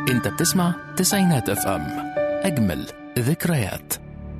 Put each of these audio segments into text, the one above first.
انت بتسمع تسعينات اف ام اجمل ذكريات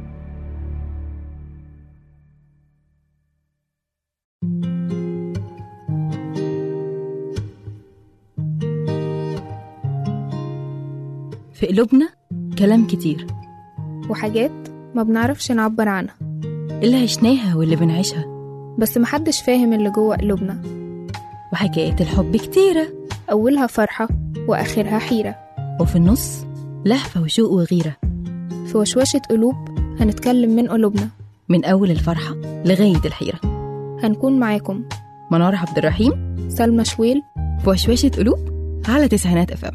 في قلوبنا كلام كتير وحاجات ما بنعرفش نعبر عنها اللي عشناها واللي بنعيشها بس محدش فاهم اللي جوه قلوبنا وحكايات الحب كتيرة أولها فرحة وآخرها حيرة وفي النص لهفة وشوق وغيرة في وشوشة قلوب هنتكلم من قلوبنا من أول الفرحة لغاية الحيرة هنكون معاكم منار عبد الرحيم سلمى شويل في وشوشة قلوب على تسعينات اف ام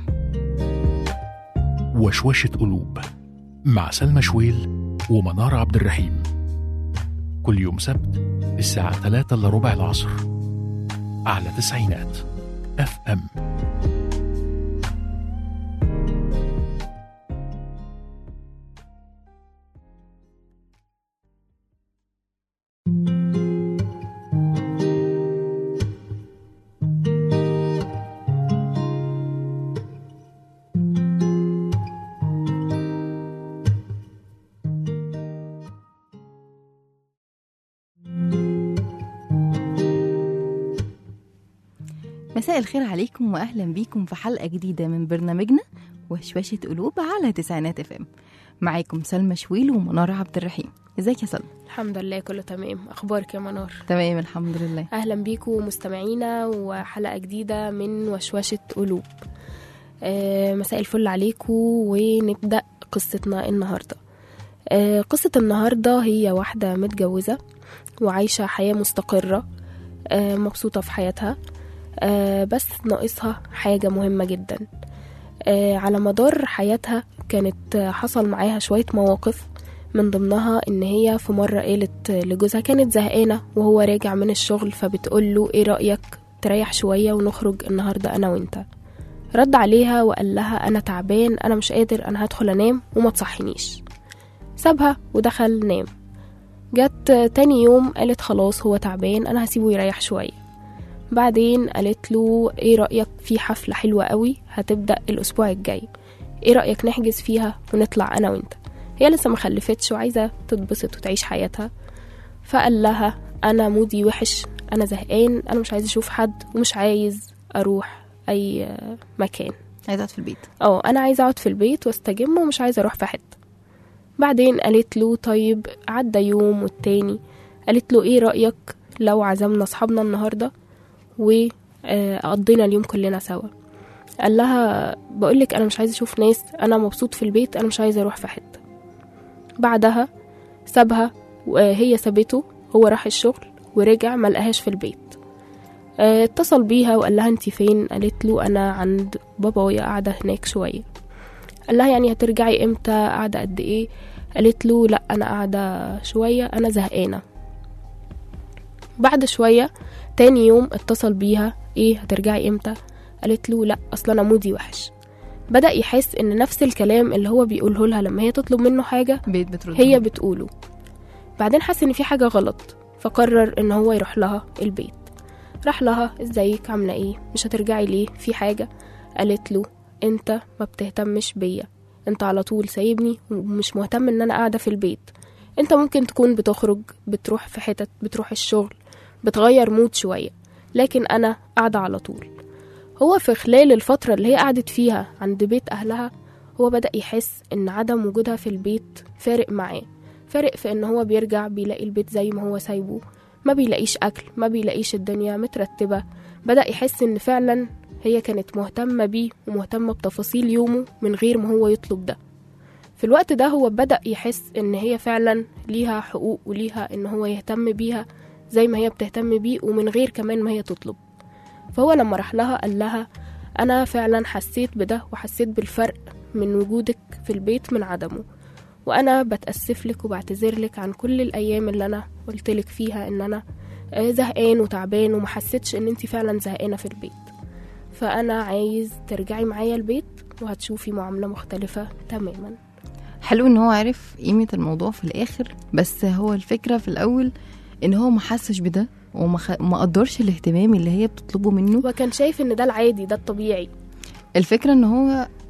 وشوشة قلوب مع سلمى شويل ومنار عبد الرحيم كل يوم سبت الساعة 3 إلا ربع العصر على تسعينات اف ام مساء الخير عليكم واهلا بيكم في حلقه جديده من برنامجنا وشوشه قلوب على تسعينات اف ام معاكم سلمى شويل ومنار عبد الرحيم ازيك يا سلمى الحمد لله كله تمام أخبارك يا منار تمام الحمد لله أهلا بيكم مستمعينا وحلقة جديدة من وشوشة قلوب آه، مساء الفل عليكم ونبدأ قصتنا النهاردة آه، قصة النهاردة هي واحدة متجوزة وعايشة حياة مستقرة آه، مبسوطة في حياتها آه، بس ناقصها حاجة مهمة جدا آه، على مدار حياتها كانت آه، حصل معاها شوية مواقف من ضمنها ان هي في مرة قالت لجوزها كانت زهقانة وهو راجع من الشغل فبتقول له ايه رأيك تريح شوية ونخرج النهاردة انا وانت رد عليها وقال لها انا تعبان انا مش قادر انا هدخل انام وما تصحينيش سابها ودخل نام جت تاني يوم قالت خلاص هو تعبان انا هسيبه يريح شوية بعدين قالت له ايه رأيك في حفلة حلوة قوي هتبدأ الأسبوع الجاي ايه رأيك نحجز فيها ونطلع أنا وانت هي لسه ما خلفتش وعايزة تتبسط وتعيش حياتها فقال لها أنا مودي وحش أنا زهقان أنا مش عايز أشوف حد ومش عايز أروح أي آه، مكان عايزه اقعد في البيت اه انا عايزه اقعد في البيت واستجم ومش عايزه اروح في حته بعدين قالت له طيب عدى يوم والتاني قالت له ايه رايك لو عزمنا اصحابنا النهارده وقضينا اليوم كلنا سوا قال لها بقولك انا مش عايزه اشوف ناس انا مبسوط في البيت انا مش عايزه اروح في حته بعدها سابها وهي سابته هو راح الشغل ورجع ما لقاهاش في البيت آه، اتصل بيها وقال لها انت فين قالت له انا عند بابايا قاعده هناك شويه قال لها يعني هترجعي امتى قاعده قد ايه قالت له لا انا قاعده شويه انا زهقانه بعد شويه تاني يوم اتصل بيها ايه هترجعي امتى قالت له لا اصل انا مودي وحش بدا يحس ان نفس الكلام اللي هو بيقوله لها لما هي تطلب منه حاجه بيت بترد هي بتقوله بعدين حس ان في حاجه غلط فقرر ان هو يروح لها البيت راح لها ازيك عامله ايه مش هترجعي ليه في حاجه قالت له انت ما بتهتمش بيا انت على طول سايبني ومش مهتم ان انا قاعده في البيت انت ممكن تكون بتخرج بتروح في حتت بتروح الشغل بتغير مود شويه لكن انا قاعده على طول هو في خلال الفتره اللي هي قعدت فيها عند بيت اهلها هو بدا يحس ان عدم وجودها في البيت فارق معاه فارق في ان هو بيرجع بيلاقي البيت زي ما هو سايبه ما بيلاقيش اكل ما بيلاقيش الدنيا مترتبه بدا يحس ان فعلا هي كانت مهتمه بيه ومهتمه بتفاصيل يومه من غير ما هو يطلب ده في الوقت ده هو بدا يحس ان هي فعلا ليها حقوق وليها ان هو يهتم بيها زي ما هي بتهتم بيه ومن غير كمان ما هي تطلب فهو لما راح لها قال لها انا فعلا حسيت بده وحسيت بالفرق من وجودك في البيت من عدمه وانا بتاسف لك وبعتذر لك عن كل الايام اللي انا قلت لك فيها ان انا آه، زهقان وتعبان وما حسيتش ان انت فعلا زهقانه في البيت فانا عايز ترجعي معايا البيت وهتشوفي معامله مختلفه تماما حلو ان هو عرف قيمه الموضوع في الاخر بس هو الفكره في الاول ان هو ما حسش بده وما خ... ما قدرش الاهتمام اللي هي بتطلبه منه هو كان شايف ان ده العادي ده الطبيعي الفكره ان هو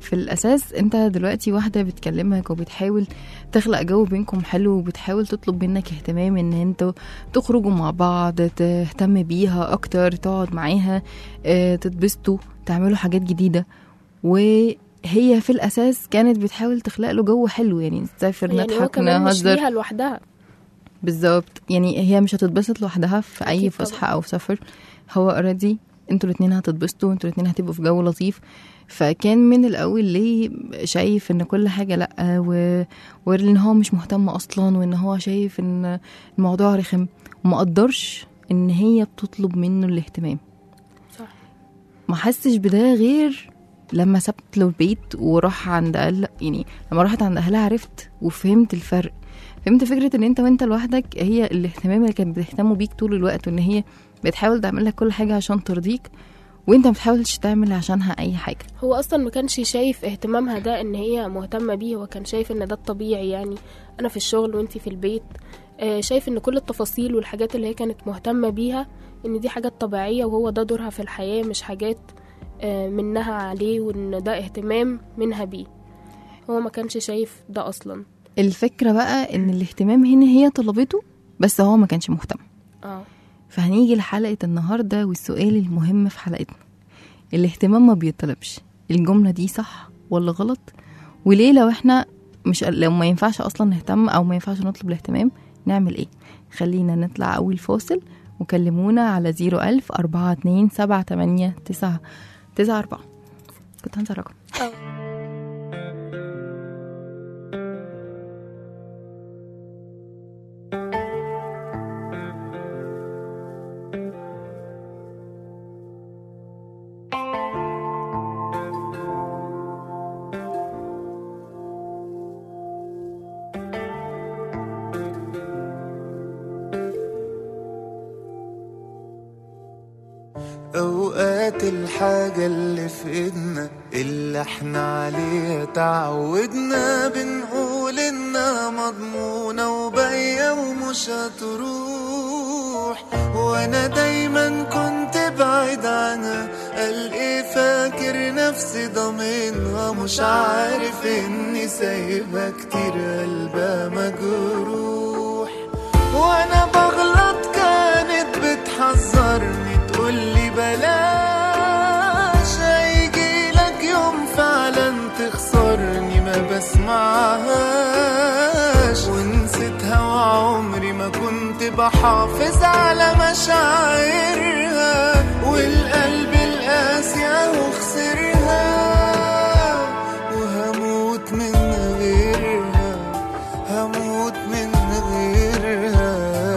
في الاساس انت دلوقتي واحده بتكلمك وبتحاول تخلق جو بينكم حلو وبتحاول تطلب منك اهتمام ان انتوا تخرجوا مع بعض تهتم بيها اكتر تقعد معاها اه، تتبسطوا تعملوا حاجات جديده وهي في الاساس كانت بتحاول تخلق له جو حلو يعني نسافر يعني هو نضحك كمان مش نهزر ليها لوحدها بالظبط يعني هي مش هتتبسط لوحدها في اي أكيد فسحه او سفر هو اوريدي انتوا الاتنين هتتبسطوا انتوا الاتنين هتبقوا في جو لطيف فكان من الاول ليه شايف ان كل حاجه لا و... وان هو مش مهتم اصلا وان هو شايف ان الموضوع رخم وما قدرش ان هي بتطلب منه الاهتمام صح ما حسش بده غير لما سبت له البيت وراح عند أهل يعني لما راحت عند اهلها عرفت وفهمت الفرق فهمت فكره ان انت وانت لوحدك هي الاهتمام اللي كانت بتهتموا بيك طول الوقت وان هي بتحاول تعمل لك كل حاجه عشان ترضيك وانت ما بتحاولش تعمل عشانها اي حاجه هو اصلا ما كانش شايف اهتمامها ده ان هي مهتمه بيه هو كان شايف ان ده الطبيعي يعني انا في الشغل وانتي في البيت آه، شايف ان كل التفاصيل والحاجات اللي هي كانت مهتمه بيها ان دي حاجات طبيعيه وهو ده دورها في الحياه مش حاجات آه، منها عليه وان ده اهتمام منها بيه هو ما كانش شايف ده اصلا الفكره بقى ان الاهتمام هنا هي طلبته بس هو ما كانش مهتم اه فهنيجي لحلقة النهاردة والسؤال المهم في حلقتنا الاهتمام ما بيطلبش الجملة دي صح ولا غلط وليه لو احنا مش لو ما ينفعش اصلا نهتم او ما ينفعش نطلب الاهتمام نعمل ايه خلينا نطلع اول فاصل وكلمونا على زيرو ألف أربعة اتنين سبعة تمانية تسعة تسعة أربعة كنت هنسى الرقم اوقات الحاجة اللي في ايدنا اللي احنا عليها تعودنا بنقول انها مضمونة وباقية ومش هتروح وانا دايما كنت بعيد عنها قال ايه فاكر نفسي ضامنها مش عارف اني سايبها كتير قلبها مجروح وانا بغلط كانت بتحذرني تقولي بلاش هيجيلك يوم فعلا تخسرني ما بسمعهاش ونسيتها وعمري ما كنت بحافظ على مشاعرها والقلب القاسي اهو خسرها وهموت من غيرها هموت من غيرها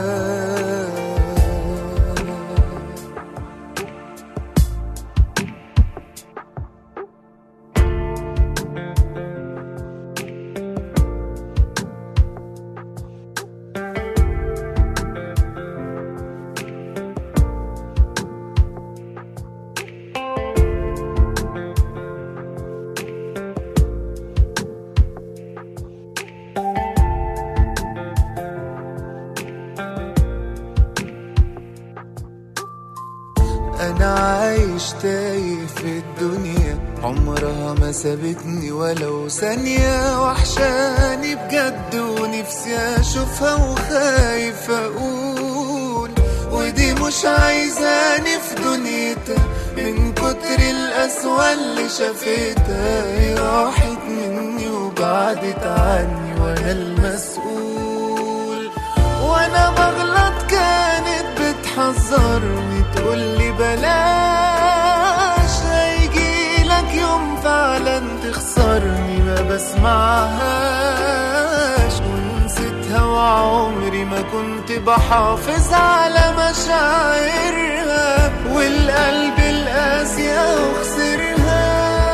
انا عايش تايه في الدنيا عمرها ما سابتني ولو ثانية وحشاني بجد ونفسي اشوفها وخايف اقول ودي مش عايزاني في دنيتها من كتر القسوة اللي شافتها هي راحت مني وبعدت عني وانا المسؤول وانا بغلط كانت بتحذرني تقولي بلاش هيجيلك يوم فعلا تخسرني ما بسمعهاش ونسيتها وعمري ما كنت بحافظ على مشاعرها والقلب القاسي اهو خسرها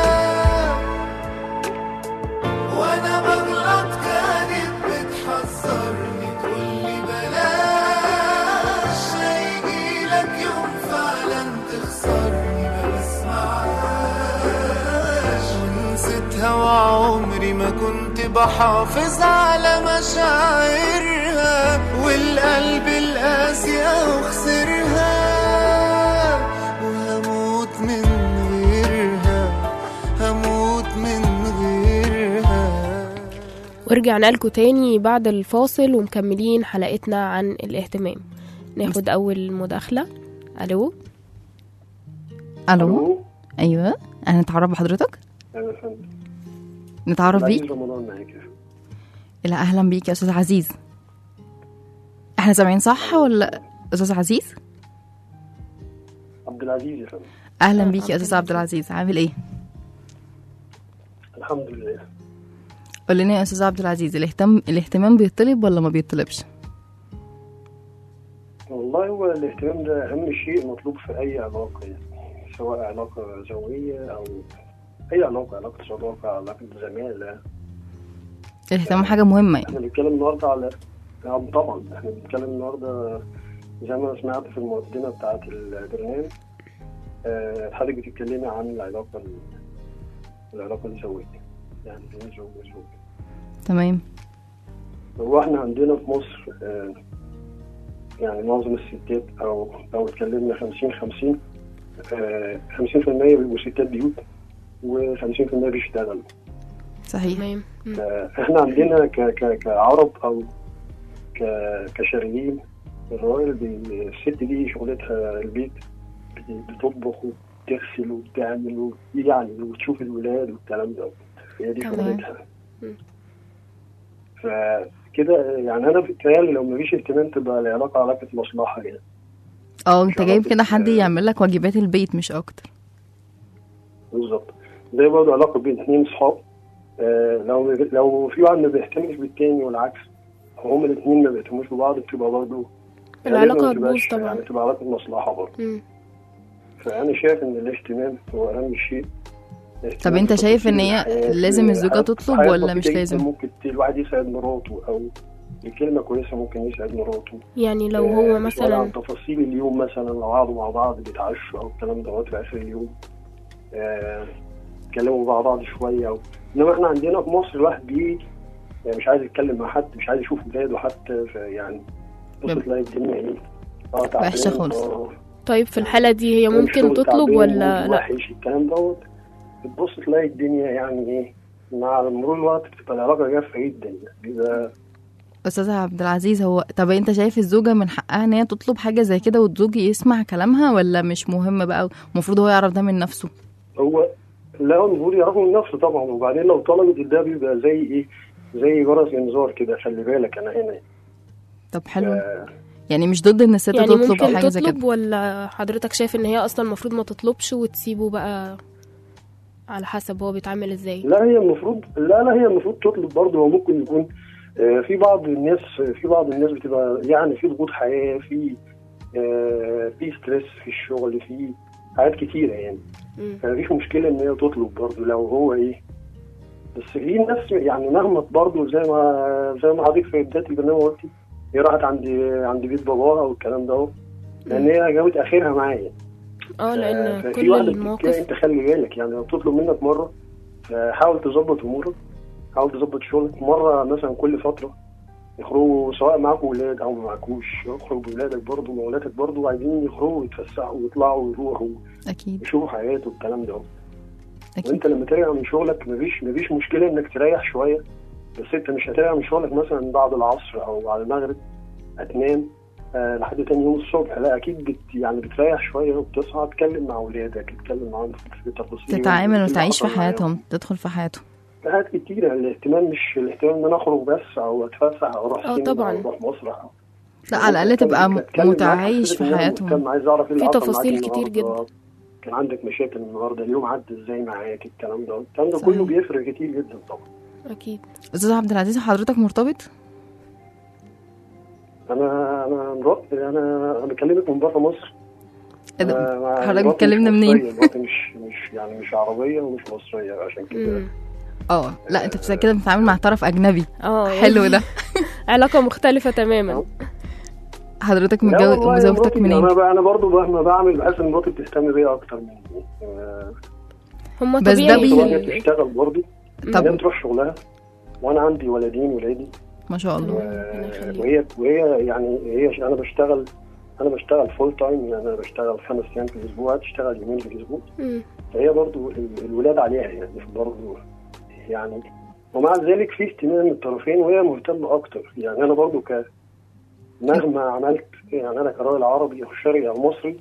وانا بغلط كانت بتحذرني تقولي بلاش هيجيلك يوم فعلا تخسرني ما بسمعهاش ونسيتها وعمري ما كنت بحافظ على مشاعرها والقلب القاسي اهو خسرها وهموت من غيرها هموت من ورجعنا لكم تاني بعد الفاصل ومكملين حلقتنا عن الاهتمام ناخد أول مداخلة ألو الو ايوه انا نتعرف بحضرتك انا فهمت نتعرف عزيز بيك رمضان معاك لا اهلا بيك يا استاذ عزيز احنا سامعين صح ولا استاذ عزيز عبد العزيز يا فندم اهلا بيك يا استاذ عبد العزيز عامل ايه الحمد لله قول لنا يا استاذ عبد العزيز الاهتمام الاهتمام بيطلب ولا ما بيطلبش والله هو الاهتمام ده اهم شيء مطلوب في اي علاقه يعني سواء علاقه زوجيه او اي علاقه علاقه صداقه علاقه زماله الاهتمام حاجه مهمه يعني احنا بنتكلم النهارده على آه، طبعا احنا بنتكلم النهارده زي ما سمعت في المقدمه بتاعه البرنامج آه، حضرتك بتتكلمي عن العلاقه ال- العلاقه الزوجيه يعني بين زوج وزوج تمام هو احنا عندنا في مصر آه، يعني معظم الستات او لو اتكلمنا 50 50 آه، 50% بيبقوا ستات بيوت و50% بيشتغلوا صحيح تمام مم. احنا عندنا ك ك كعرب او ك كشرقيين الراجل بي- الست دي شغلتها البيت بت- بتطبخ وبتغسل وبتعمل و- يعني وتشوف الولاد والكلام ده هي دي تمام. شغلتها مم. فكده يعني انا بيتهيألي لو مفيش اهتمام تبقى العلاقه علاقه مصلحه يعني اه انت جايب كده حد آه. يعمل لك واجبات البيت مش اكتر بالظبط زي برضه علاقه بين اثنين صحاب آه لو لو في واحد ما بيهتمش بالتاني والعكس أو هما الاثنين ما بيهتموش ببعض بتبقى برضه العلاقة غالباً ما هتبوظ بتبقاش- طبعاً. يعني تبقى علاقه مصلحه برضه مم. فانا شايف ان الاهتمام هو اهم شيء طب انت في شايف ان هي تفاصيل الحياة، لازم في الزوجة حاجات- تطلب حاجات ولا مش بسيطة لازم؟ جداً ممكن ت- الواحد يساعد مراته او بكلمه كويسه ممكن يساعد مراته يعني لو آه، هو سؤال مثلا عن تفاصيل اليوم مثلا لو قعدوا مع بعض بيتعشوا او الكلام دوت في اخر اليوم آه، يتكلموا مع بعض شويه أو. انما احنا عندنا في مصر الواحد بيجي يعني مش عايز يتكلم مع حد مش عايز يشوف ولاده حتى ف- يعني بص بب- تلاقي الدنيا ايه اه تعبان، وحشة خالص. آه، طيب في الحالة دي هي ممكن الشغل تطلب تعبان، ولا مود لا وحش الكلام دوت بتبص تلاقي الدنيا يعني ايه مع مرور الوقت بتبقى العلاقه جافه جدا يعني بيبقى استاذ عبد العزيز هو طب انت شايف الزوجة من حقها ان هي تطلب حاجة زي كده والزوج يسمع كلامها ولا مش مهم بقى المفروض هو يعرف ده من نفسه هو لا هو المفروض يعرفوا من نفسه طبعا وبعدين لو طلبت ده بيبقى زي ايه زي جرس انذار كده خلي بالك انا هنا طب حلو آه، يعني مش ضد ان الست يعني تطلب ممكن حاجة زي تطلب كده ولا حضرتك شايف ان هي اصلا المفروض ما تطلبش وتسيبه بقى على حسب هو بيتعامل ازاي لا هي المفروض لا لا هي المفروض تطلب برضه هو ممكن يكون آه، في بعض الناس في بعض الناس بتبقى يعني في ضغوط حياه في آه، في ستريس في الشغل في حاجات كتيره يعني مم. فمفيش مشكله ان هي تطلب برضه لو هو ايه بس في ناس يعني مهما برضه زي ما زي ما حضرتك في بدايه البرنامج قلتي هي راحت عند عند بيت باباها والكلام ده لان هي جابت اخرها معايا اه لان ففي كل واحدة بتتكلم، المواقف انت خلي بالك يعني لو بتطلب منك مره حاول تظبط امورك حاول تظبط شغلك مره مثلا كل فتره يخرجوا سواء معاكم ولاد او ما معاكوش اخرج بولادك برضه وولادك برضه عايزين يخرجوا ويتفسحوا ويطلعوا ويروحوا اكيد يشوفوا حياته والكلام ده اكيد وانت لما ترجع من شغلك مفيش مفيش مشكله انك تريح شويه بس انت مش هترجع من شغلك مثلا بعد العصر او بعد المغرب هتنام آه لحد تاني يوم الصبح لا اكيد بت يعني بتريح شويه وبتصحى تتكلم مع اولادك تتكلم معاهم في تفاصيل تتعامل اللي وتعيش في حصل معاهم. حياتهم تدخل في حياتهم حاجات كتيرة الاهتمام مش الاهتمام ان انا اخرج بس او اتفسح او اروح اه سينما طبعا. او اروح مسرح لا على الاقل تبقى م- أتكلم معاك متعايش فكرة في إن أنا حياتهم مهتم، عايز اعرف ايه اللي في حصل معاك تفاصيل كتير النهاردة. كان عندك مشاكل النهارده اليوم عدى ازاي معاك الكلام ده الكلام ده كله صحيح. بيفرق كتير جدا طبعا اكيد استاذ عبد العزيز حضرتك مرتبط انا انا مرات انا انا بكلمك من بره مصر إيه ده؟ أنا- أنا حضرتك مراتي بتكلمنا مش منين؟ مصرية، مراتي مش مش يعني مش عربيه ومش مصريه عشان كده مم. اه لا انت بس كده بتتعامل مع طرف اجنبي اه يعني حلو ده علاقة مختلفة تماما حضرتك لا متجوز والله يا وزوجتك مراتي، منين انا بقى انا برضه مهما بعمل بحس ان مراتي بتهتم بيا اكتر مني آه، هما بس ده طبيعي بي- طبعا هي بتشتغل برضه طب- هي بتروح شغلها وانا عندي ولدين ولادي ما شاء الله ربنا يخليك. وهي وهي يعني هي انا بشتغل انا بشتغل فول تايم يعني انا بشتغل خمس ايام في الاسبوع تشتغل يومين في الاسبوع مم. فهي برضو ال- الولاد عليها يعني برضو يعني ومع ذلك في اهتمام من الطرفين وهي مهتمه اكتر يعني انا برضو ك مهما عملت يعني انا كراجل عربي او شرقي او مصري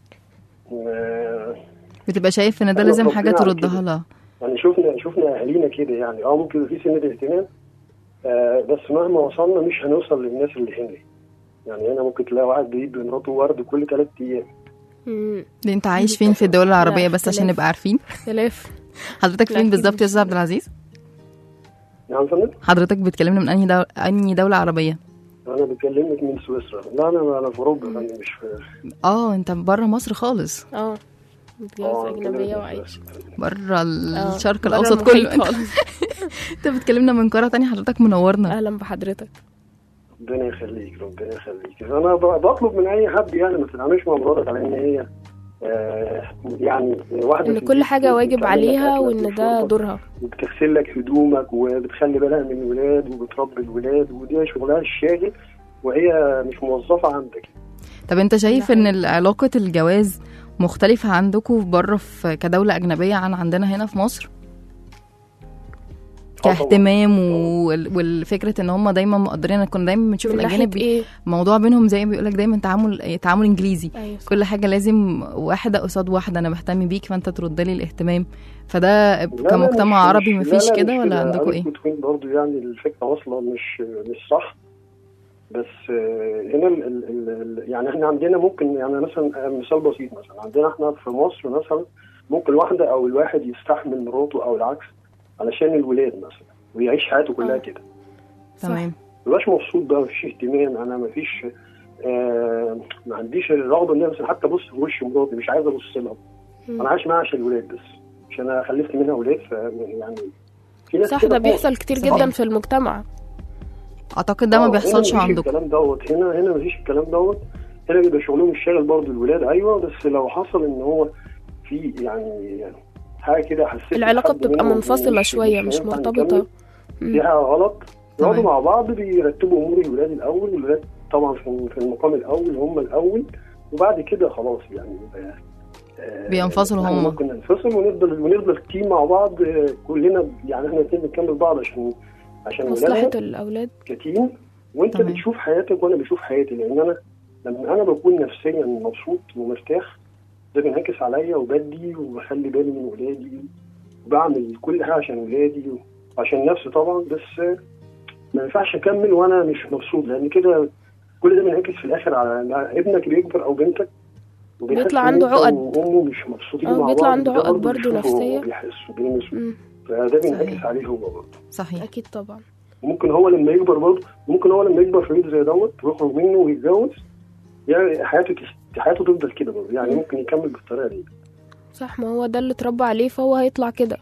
آه، بتبقى شايف ان ده أنا لازم حاجه ربنا على تردها كده. لها يعني شفنا شفنا اهالينا كده يعني اه ممكن يبقى في سنه اهتمام آه بس مهما وصلنا مش هنوصل للناس اللي هنا يعني هنا ممكن تلاقي واحد بيجيب لمراته ورد كل ثلاث ايام مم. دي انت عايش فين في الدول العربيه لا، بس عشان اختلاف. نبقى عارفين اختلاف حضرتك لا، فين أكيد بالظبط مش يا استاذ عبد العزيز يعني فندم حضرتك بتكلمنا من انهي دولة انهي دوله عربيه انا بكلمك من سويسرا لا انا انا في اوروبا يعني مش في اه انت بره مصر خالص اه متجوز آه، أجنبية بكلمك من وعايش سويسرا. بره آه، الشرق برا الاوسط المحيط كله انت, خالص. انت بتكلمنا من قاره تانية حضرتك منورنا أهلا بحضرتك ربنا يخليك ربنا يخليك انا ب- بطلب من اي حد يعني ما تتعاملش مع مراتك على ان هي آه يعني واحده إن في كل البيت حاجة واجب بتعمل لك عليها أكلك وإن ده وشربك دورها وبتغسل لك هدومك وبتخلي بالها من الولاد وبتربي الولاد ودي شغلها الشاغل وهي مش موظفه عندك طب انت شايف ده ان علاقه الجواز مختلفه عندكم بره في كدوله اجنبيه عن عندنا هنا في مصر طبعاً. كاهتمام وال- والفكره ان هم دايما مقدرين أنا كنا دايما بنشوف من ناحية الاجانب إيه موضوع بينهم زي ما بيقول لك دايما تعامل تعامل انجليزي أيوة صح. كل حاجه لازم واحده قصاد واحده انا بهتم بيك فانت ترد لي الاهتمام فده لا، لا، كمجتمع مش- عربي مش- مفيش لا، لا، كده مش ولا كده. عندكم ايه عارف بتكون برضو يعني الفكره واصله مش مش صح بس آه، هنا ال ال ال ال يعني احنا عندنا ممكن يعني مثلا آه، مثال بسيط مثلا عندنا احنا في مصر مثلا ممكن الواحده او الواحد يستحمل مراته او العكس علشان الولاد مثلا ويعيش حياته كلها آه. كده تمام مبقاش مبسوط بقى مفيش اهتمام انا مفيش آه ما عنديش الرغبه ان أنا مثلا حتى ابص في وش مراتي مش عايز ابص لها مم. انا عايش معاها عشان الولاد بس عشان انا خلفت منها اولاد ف يعني في ناس صح كده ده خالص. بيحصل كتير صحيح. جدا في المجتمع اعتقد ده ما آه، بيحصلش هنا مفيش عندكم الكلام دوت هنا هنا مفيش الكلام دوت هنا بيبقى شغلهم الشاغل برضه الولاد ايوه بس لو حصل ان هو في يعني حاجه كده حسيت العلاقة بحد بتبقى منهم منفصلة مش- شوية مش هينفع مرتبطة نكمل، في حاجه غلط يقعدوا تمام. مع بعض بيرتبوا امور الولاد الاول والولاد طبعا في في المقام الاول هم الاول وبعد كده خلاص يعني يبقى آه، بينفصلوا يعني هم. ممكن ننفصل ونفضل ونفضل تيم مع بعض آه، كلنا يعني احنا الاثنين بنكمل بعض عشان عشان مصلحة ولادنا الأولاد كتيم وانت تمام. بتشوف حياتك وانا بشوف حياتي لان انا لما انا بكون نفسيا مبسوط ومرتاح ده بينعكس عليا وبدي وبخلي بالي من ولادي وبعمل كل حاجه عشان ولادي وعشان نفسي طبعا بس ما ينفعش اكمل وانا مش مبسوط لان كده كل ده بينعكس في الاخر على ابنك بيكبر او بنتك وبيحس بيطلع إن عنده أنت عقد. وامه مش مبسوطين آه، مع بيطلع بعض عنده وده عقد برضه برضه بيشوفه نفسية. وبيحس وبيلمسه مم. فده بينعكس صحيح. عليه هو برضه صحيح أكيد طبعا وممكن هو لما يكبر برضه ممكن هو لما يكبر في بيت زي دوت ويخرج منه ويتجوز يعني حياته تس- حياته تفضل كده برضه يعني مم. ممكن يكمل بالطريقه دي صح ما هو ده اللي اتربى عليه فهو هيطلع كده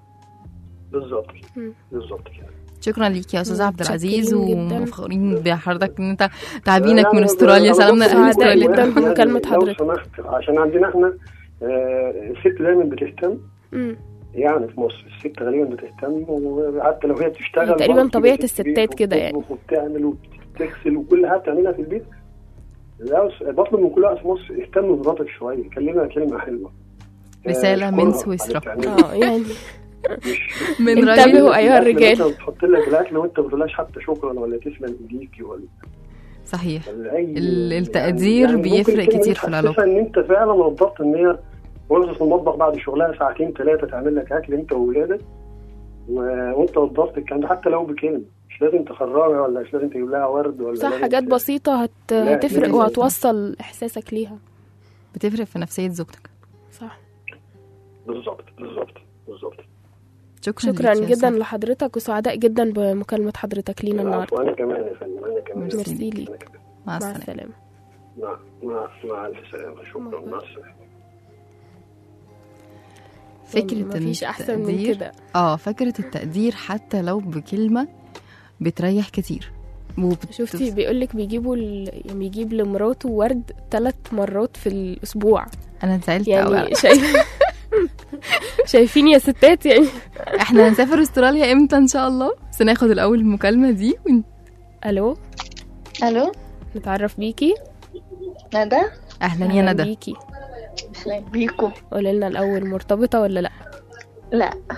بالظبط كده مم. بالظبط كده شكرا ليك يا استاذ مم، عبد العزيز متشكرين جداً. ومفخورين بحضرتك ان انت تعبينك يعني من استراليا أنا سلامنا ببص من سعداء استراليا جداً يعني بمكالمة لو حضرتك. سمحت عشان عندنا احنا آه، الست دايما بتهتم مم. يعني في مصر الست غالبا بتهتم وحتى لو هي بتشتغل هي تقريباً برضه طبيعة بتبقى ست الستات بيت كده يعني. وبتطبخ وبتعمل وبتغسل وكل حاجه بتعملها في البيت لا بس بطلب من كل واحد في مصر اهتم بمراتك شويه كلمها كلمه حلوه آه، رسالة من اشكرها على سويسرا. اللي بتعمله. اه يعني مش من انتبهوا راجل أيها الأكل الرجال. مثلاً بتحط لك الاكل وانت ما بتقولهاش حتى شكرا ولا تسلم ايديكي ولا صحيح ولا اي ال- التقدير ممكن بيفرق الكلمة كتير دي في العلاقة. تحسسها ان انت فعلا وضبط ان هي واقفه في المطبخ بعد شغلها ساعتين ثلاثه تعمل لك اكل انت واولادك و- وانت وضبط الكلام ده حتى لو بكلمه مش لازم تخرجها ولا مش لازم تجيب لها ورد ولا صح لازم حاجات ت- بسيطة هت... لا، هتفرق لازم. وهتوصل إحساسك ليها بتفرق في نفسية زوجتك صح بالظبط بالظبط بالظبط شكرا شكرا ليك يا جدا أستاذ. لحضرتك وسعداء جدا بمكالمة حضرتك لينا النهاردة وانا كمان يا فندم انا كمان ميرسي. ميرسي ليك. أنا كمان. مع مع السلامة السلامة مع مع مع الف سلامه شكرا مع السلامه فكرة مفيش أحسن من التقدير كده اه فكرة التقدير حتى لو بكلمة بتريح كتير وبت... شفتي بيقولك بيجيبوا ال... يعني بيجيب لمراته ورد ثلاث مرات في الأسبوع انا زعلت قوي يعني شايف شايفين يا ستات يعني احنا هنسافر استراليا امتى ان شاء الله بس ناخد الاول المكالمة دي ون... ألو الو نتعرف بيكي ندى اهلا يا أهلاً ندى بيكي اهلا بيكم قولي لنا الأول مرتبطة ولا لأ لا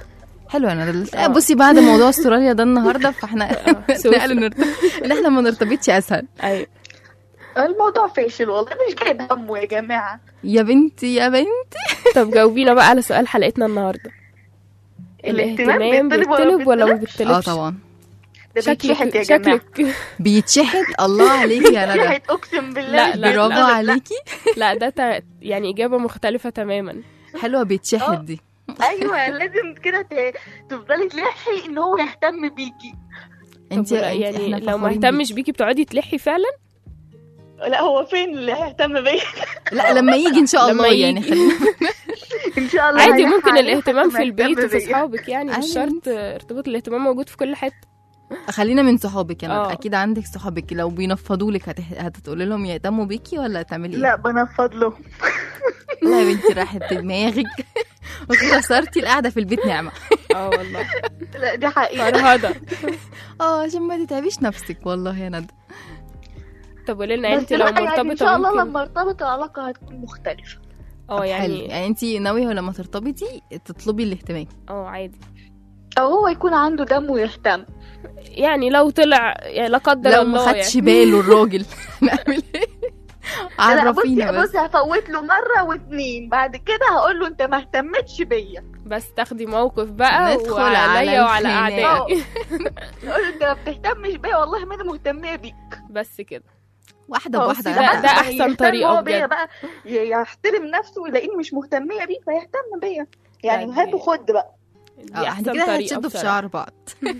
حلو انا دل... آه. بصي بعد موضوع استراليا ده النهارده فاحنا سوسة. نقل نرت... ان احنا ما نرتبطش اسهل ايوه الموضوع فاشل والله مش جايب همه يا جماعة يا بنتي يا بنتي طب جاوبينا بقى على سؤال حلقتنا النهارده الاهتمام الاهتمام بيطلب ولا بيطلب ولا ما بيطلبش؟ اه بيطلبش طبعا ده بيتشحت يا جماعة شكلك بيتشحت الله عليكي يا ندى بيتشحت اقسم بالله لا، لا، برافو لا. عليكي لا ده تا- يعني اجابه مختلفه تماما حلوه بيتشحت آه. دي ايوه لازم كده ت- تفضلي تلحي ان هو يهتم بيكي انت طب لا، يعني لو ما اهتمش بيكي بتقعدي تلحي فعلا لا هو فين اللي هيهتم بيا لا لما يجي ان شاء لما الله يجي. يعني خلينا ان شاء الله عادي هيلحق ممكن عليه الاهتمام لحد في ما البيت يهتم وفي بيا. اصحابك يعني مش أيوة. شرط ارتباط الاهتمام موجود في كل حته خلينا من صحابك انا آه. اكيد عندك صحابك لو بينفضوا لك هتح... هتقولي لهم يهتموا بيكي ولا تعملي ايه لا بنفض له لا يا بنتي راحت دماغك وخسرتي القعده في البيت نعمه اه والله لا دي حقيقة فرهضه اه عشان ما تتعبيش نفسك والله يا ندى طب قولي لنا بس انت لو لا، يعني ان مرتبطه شاء الله ممكن لما ارتبط العلاقة هتكون مختلفة اه حلو. يعني يعني انت ناويه لما ترتبطي تطلبي الاهتمام اه عادي او هو يكون عنده دم ويهتم يعني لو طلع يعني لا قدر لو الله ما خدش يعني. باله الراجل نعمل ايه لا بصي عرفينا بس بصي هفوت له مرة واتنين بعد كده هقول له انت ما اهتمتش بيا بس تاخدي موقف بقى ندخل وعليا على وعلى الخناق. اعدائي اقول له انت ما بتهتمش بيا والله ما انا مهتمية بيك بس كده واحده اه، بواحده سيبها ده- بقى. ده أحسن يهتم طريقة هو بيا بجد. بقى ي- يحترم نفسه ويلاقيني مش مهتمية بيه فيهتم بيا يعني لا، هات دي- وخد بقى دي اه احنا احسن كده طريقه هتشدوا في بصراحة. شعر بعض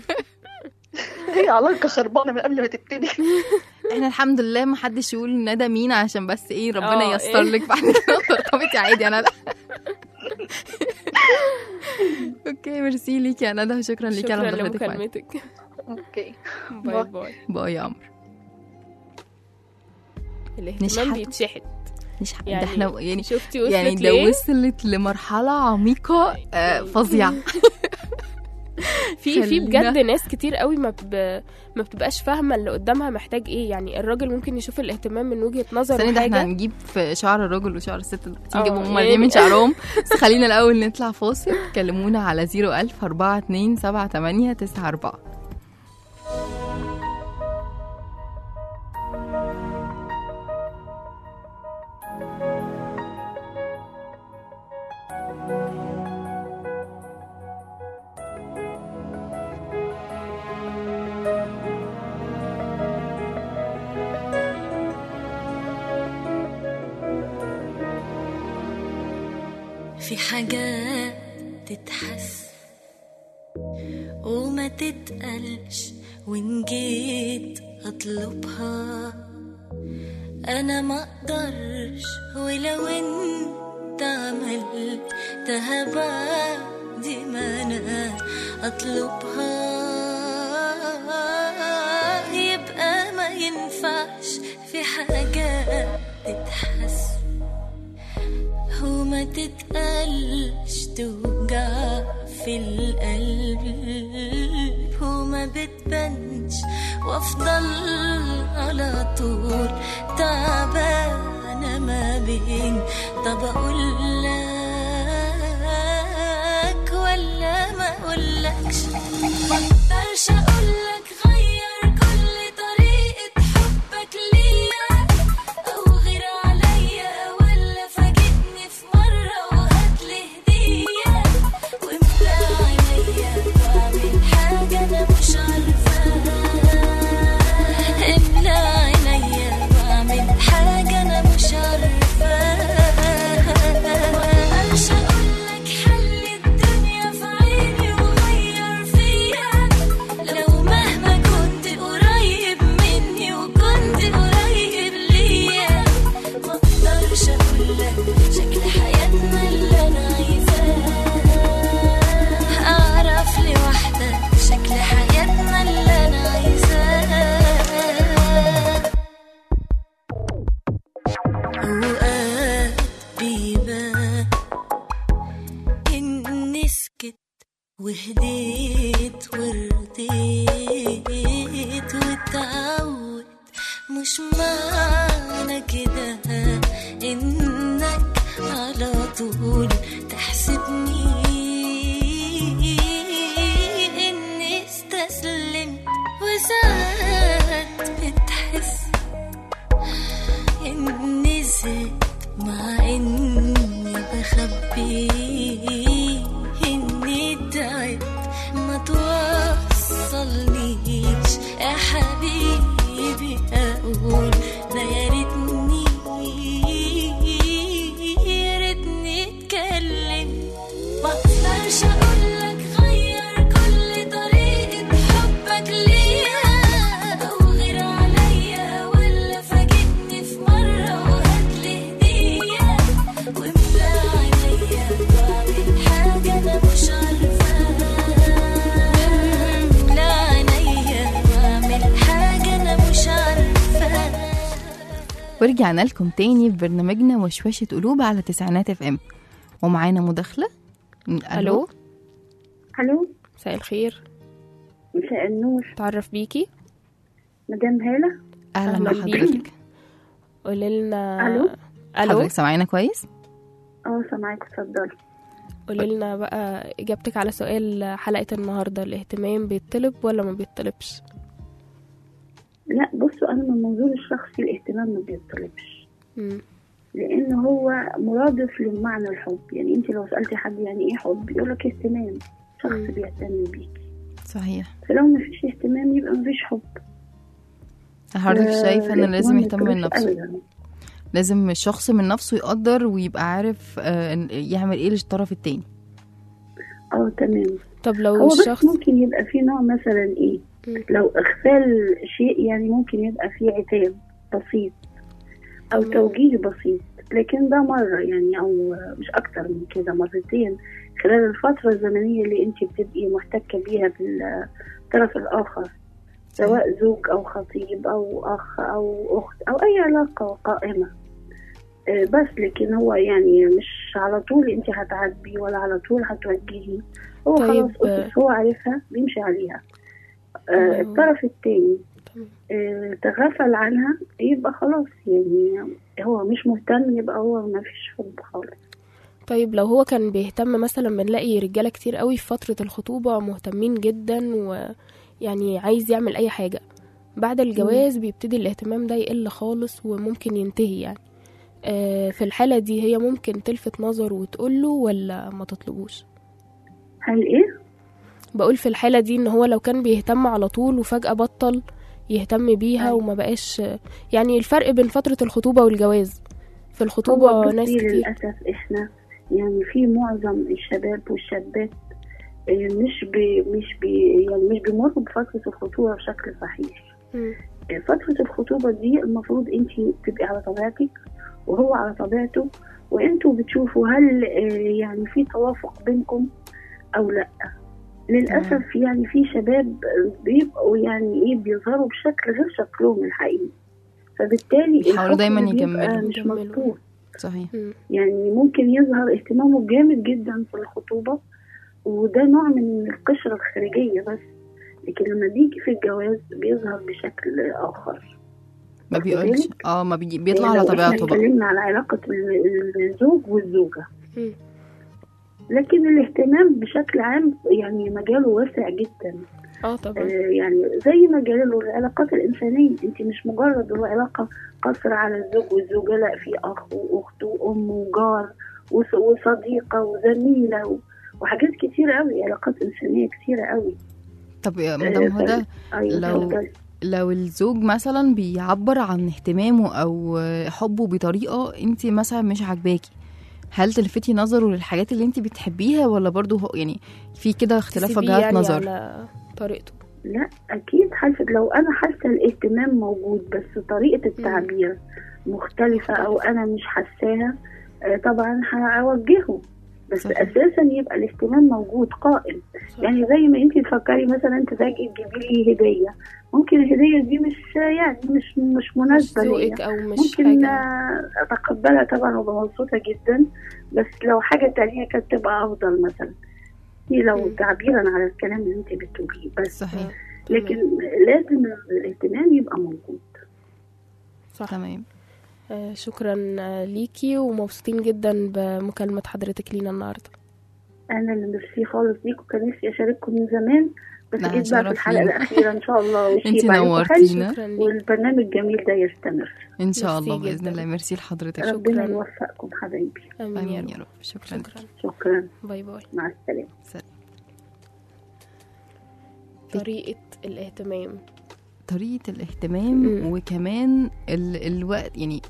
هي علاقة خربانة من قبل ما تبتدي احنا الحمد لله ما حدش يقول ندى مين عشان بس ايه ربنا اه، ييسر ايه. لك بعد كده ترتبطي عادي يا ندى اوكي ميرسي ليكي يا ندى وشكرا ليكي على شكرا مداخلتك معايا لمكالمتك اوكي باي باي باي يا عمرو الاهتمام نشحت. بيتشحت مش ح- يعني ده احنا يعني شفتي وصلت يعني ده ليه وصلت لمرحلة عميقة آه، فظيعة في في خلينا- بجد ناس كتير قوي ما ب... ما بتبقاش فاهمه اللي قدامها محتاج ايه يعني الراجل ممكن يشوف الاهتمام من وجهه نظره السنة ده احنا حاجه هنجيب في شعر الراجل وشعر الست دلوقتي اه، نجيبهم هما يعني- الاتنين من شعرهم بس خلينا الأول نطلع فاصل كلمونا على 01000 42 78 94 في حاجات تتحس وما تتقلش وإن جيت أطلبها أنا ما أقدرش ولو أنت عملتها بعد ما أنا أطلبها يبقى ما ينفعش في حاجات تتحس وما تتقلش توجع في القلب وما بتبانش وافضل على طول تعبانة ما بين طب اقول لك ولا ما اقولكش مقدرش اقولك غير كل طريقة حبك ليا أو غير عليا ولا فاجئني في مرة وهاتلي هدية واملى عينيا بعمل حاجة أنا مش عارفاها املى عينيا بعمل حاجة أنا مش عارفاها مقدرش أقولك حل الدنيا في عيني وغير فيا لو مهما كنت قريب مني وكنت قريب ليا ما اقدرش اقولك شكل حياتنا اللي انا عايزاه اعرف لوحدك شكل حياتنا اللي انا عايزاه اوقات بيبان اني سكت وهديت ورضيت واتعود مش معنى كده انك على طول تحسبني بيه إني تعبت ما توصلنيش يا حبيبي أقول ده يا ريتني يا ريتني اتكلم ما اقدرش اقولك غير كل طريقة حبك ليا او غير عليا ولا فاجئني في مرة وهاتلي هدية واملى عينيا بعمل حاجة انا مش عارفاها املى عينيا بعمل حاجة انا مش عارفاها ورجعنا لكم تاني في برنامجنا وشوشة قلوب على تسعينات اف ام ومعانا مداخلة الو الو مساء الخير مساء النور تعرف بيكي مدام هالة اهلا أهلاً بحضرتك قولي لنا ألو؟ الو حضرتك سامعانا كويس اه سامعاك اتفضلي قولي لنا بقى اجابتك على سؤال حلقة النهاردة الاهتمام بيطلب ولا ما بيطلبش لا بصوا انا من منظوري الشخصي الاهتمام ما بيطلبش مم. لان هو مرادف لمعنى الحب يعني انت لو سالتي حد يعني ايه حب يقولك اهتمام شخص مم. بيهتم بيكي صحيح فلو ما فيش اهتمام يبقى ما فيش حب حضرتك آه، شايفة ان لازم الاهتمام ما يهتم من يطلبش نفسه أبداً. لازم الشخص من نفسه يقدر ويبقى عارف آه، إن- يعمل ايه للطرف التاني اه تمام طب لو هو بس الشخص ممكن يبقى في نوع مثلا ايه مم. لو اغفال شيء يعني ممكن يبقى فيه عتاب بسيط او تمام. توجيه بسيط لكن ده مرة يعني او مش اكتر من كده مرتين خلال الفترة الزمنية اللي انت بتبقي محتكة بيها بالطرف الاخر سواء زوج او خطيب او اخ او اخت او اي علاقة قائمة آه، بس لكن هو يعني مش على طول انت هتعاتبي ولا على طول هتوجهي هو طيب، خلاص اسس هو عارفها بيمشي عليها آه، تمام. الطرف التاني تمام. آه، تغافل عنها يبقى خلاص يعني هو مش مهتم يبقى هو ما فيش حب خالص طيب لو هو كان بيهتم مثلا بنلاقي رجالة كتير قوي في فترة الخطوبة مهتمين جدا ويعني عايز يعمل أي حاجة بعد الجواز بيبتدي الاهتمام ده يقل خالص وممكن ينتهي يعني آه، في الحالة دي هي ممكن تلفت نظره وتقوله ولا ما تطلبوش هل ايه؟ بقول في الحالة دي ان هو لو كان بيهتم على طول وفجأة بطل يهتم بيها أيوة. وما بقاش يعني الفرق بين فترة الخطوبة والجواز في الخطوبة هو ناس بصي كتير للأسف إحنا يعني في معظم الشباب والشابات آه، مش بي مش بي يعني مش بيمروا بفترة الخطوبة بشكل صحيح مم. آه، فترة الخطوبة دي المفروض أنت تبقي على طبيعتك وهو على طبيعته وأنتوا بتشوفوا هل آه، يعني في توافق بينكم أو لأ للأسف يعني في شباب بيبقوا يعني إيه بيظهروا بشكل غير شكلهم الحقيقي فبالتالي بيحاولوا الحب دايماً بيبقى يجملوا. مش يجملوا. مظبوط صحيح مم. يعني ممكن يظهر اهتمامه جامد جدا في الخطوبة وده نوع من القشرة الخارجية بس لكن لما بيجي في الجواز بيظهر بشكل آخر ما واخد بيقولش بالك؟ اه ما بيجي بيطلع يعني على لو طبيعته احنا بقى اتكلمنا على علاقة ال- الزوج والزوجة مم. لكن الاهتمام بشكل عام يعني مجاله واسع جدا اه آه، طبعا يعني زي مجال العلاقات الإنسانية انت مش مجرد هو علاقة قصر على الزوج والزوجة لا في أخ وأخت وأم وجار وص- وصديقة وزميلة و- وحاجات كتيرة قوي علاقات إنسانية كتيرة قوي طب يا مدام آه، هدى أيوة لو- اتفضلي. لو الزوج مثلا بيعبر عن اهتمامه او حبه بطريقه انت مثلا مش عاجباكي هل تلفتي نظره للحاجات اللي انت بتحبيها ولا برضو هو يعني في كده اختلاف تسيبيه وجهات يعني نظر على طريقته لا أكيد حاسة لو أنا حاسة الاهتمام موجود بس طريقة التعبير مختلفة أو أنا مش حاساها آه، طبعا هوجهه بس صحيح. أساسا يبقى الاهتمام موجود قائم صح. يعني زي ما انت تفكري مثلا انت فجأة تجيبي لي هدية ممكن الهدية دي مش يعني مش مش مش مناسبة ليا ذوقك او مش ممكن حاجة آه، اتقبلها طبعا وابقى مبسوطة جدا بس لو حاجة تانية كانت تبقى افضل مثلا دي لو مم. تعبيرا على الكلام اللي انت بتقوليه بس صحيح لكن لازم الاهتمام يبقى موجود صح تمام آه، شكرا آه، ليكي ومبسوطين جدا بمكالمة حضرتك لينا النهاردة انا اللي ميرسي خالص ليكم كان نفسي اشارككم من زمان بس لا، جيت بقى في الحلقة شرفينا. الأخيرة إن شاء الله انتي ويشيب عليكم نورتينا. حلو شكرا ليك والبرنامج الجميل ده يستمر ان شاء ميرسي الله باذن جداً. الله ميرسي لحضرتك ربنا شكراً. يوفقكم حبايبي امين يا امين رب يا رب شكرا شكرا شكرا باي باي مع السلامة سلام. طريقة الاهتمام طريقه الاهتمام مم. وكمان ال... الوقت يعني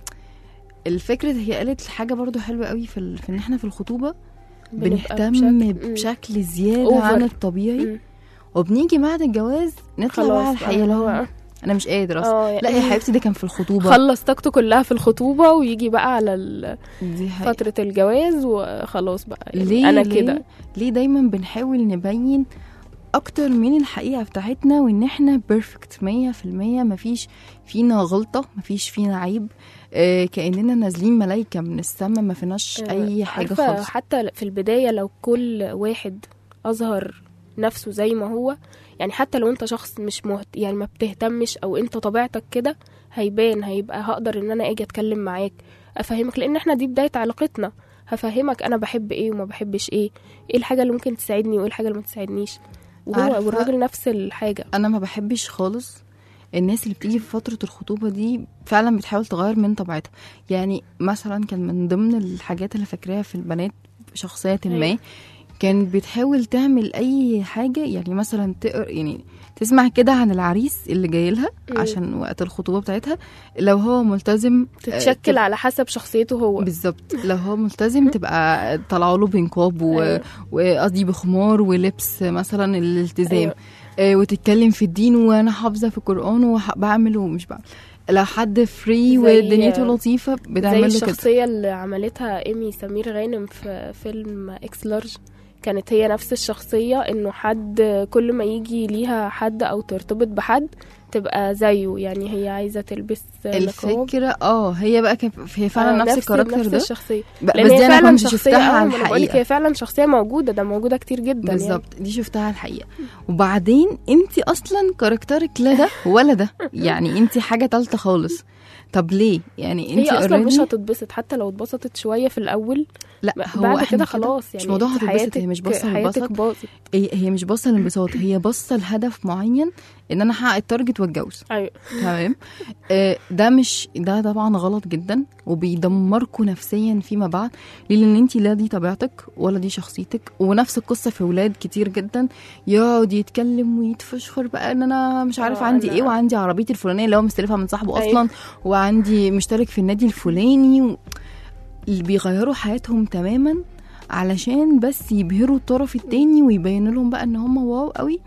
الفكرة هي قالت حاجة برضو حلوة قوي في, ال... في ان احنا في الخطوبة بنبقى بنهتم بشكل- مم. بشكل زيادة عن Over. الطبيعي مم. وبنيجي بعد الجواز نطلع بقى على خلاص الحقيقة اللي هو انا مش قادر اصلا اه لا يا حبيبتي ده كان في الخطوبة خلص طاقته كلها في الخطوبة ويجي بقى على ال- دي حقيقة. فترة الجواز وخلاص بقى يعني ليه أنا ليه- كده ليه دايما بنحاول نبين اكتر من الحقيقه بتاعتنا وان احنا بيرفكت مية في المية مفيش فينا غلطه مفيش فينا عيب آه كاننا نازلين ملايكه من السما ما فيناش اي حاجه عارفة خالص حتى في البداية لو كل واحد أظهر نفسه زي ما هو يعني حتى لو انت شخص مش مهت... يعني ما بتهتمش او انت طبيعتك كده هيبان هيبقى هقدر ان انا اجي اتكلم معاك افهمك لان احنا دي بداية علاقتنا هفهمك انا بحب ايه وما بحبش ايه ايه الحاجة اللي ممكن تساعدني وايه الحاجة اللي ما تساعدنيش وهو عارفة- والراجل نفس الحاجة انا ما بحبش خالص الناس اللي بتيجي في فترة الخطوبة دي فعلا بتحاول تغير من طبيعتها يعني مثلا كان من ضمن الحاجات اللي فاكراها في البنات شخصية ما أيوة. كانت بتحاول تعمل اي حاجة يعني مثلا تقر يعني تسمع كده عن العريس اللي جاي لها مم. عشان وقت الخطوبة بتاعتها لو هو ملتزم آه، تتشكل تبقى- على حسب شخصيته هو بالظبط لو هو ملتزم تبقى طلعوا له بنقاب و- أيوة. وقصدي بخمار ولبس مثلا الالتزام أيوة. آه، وتتكلم في الدين وانا حافظه في القران وبعمل ومش بعمل لو حد فري زي- ودنيته لطيفه زي بتعمل له كده الشخصية اللي عملتها إيمي سمير غانم في فيلم إكس لارج كانت هي نفس الشخصية إنه حد كل ما يجي ليها حد أو ترتبط بحد تبقى زيه يعني هي عايزة تلبس نقاب الفكره اه هي بقى كان هي فعلا آه، نفس الكاركتر نفس ده الشخصية ب- لأن بس هي دي انا فعلا كنت شخصية شفتها آه، على ما أنا بقولك الحقيقه هي فعلا شخصية موجودة ده موجودة كتير جدا يعني. بالظبط دي شفتها على الحقيقه وبعدين انت اصلا كاركترك لا ده ولا ده يعني انت حاجه تالته خالص طب ليه يعني انت هي اصلا مش already- هتتبسط حتى لو اتبسطت شويه في الاول لا هو بعد إحنا كده خلاص يعني مش موضوع هتتبسط حياتك هي مش باصه حياتك للبسط باظت هي هي مش باصه للانبساط هي باصه لهدف معين ان انا احقق التارجت واتجوز ايوه تمام آه، ده مش ده طبعا غلط جدا وبيدمركم نفسيا فيما بعد ليه؟ لان انت لا دي طبيعتك ولا دي شخصيتك ونفس القصه في ولاد كتير جدا يقعد يتكلم ويتفشخر بقى ان انا مش عارف آه، عندي أنا- ايه وعندي عربيتي الفلانيه اللي هو مستلفها من صاحبه أيوة. اصلا وعندي مشترك في النادي الفلاني و... اللي بيغيروا حياتهم تماما علشان بس يبهروا الطرف التاني ويبينوا لهم بقى ان هم واو قوي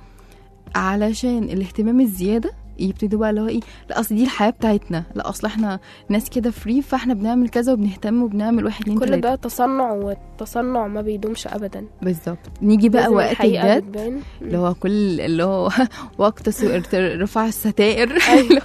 علشان الاهتمام الزياده يبتدوا بقى اللي هو ايه لا اصل دي الحياه بتاعتنا لا اصل احنا ناس كده فري فاحنا بنعمل كذا وبنهتم وبنعمل واحد اتنين كل تلاته ده تصنع والتصنع ما بيدومش ابدا بالظبط نيجي بقى لازم وقت الحقيقة الجد بتبان. اللي هو كل اللي هو وقت سو- رفع الستائر أيوة.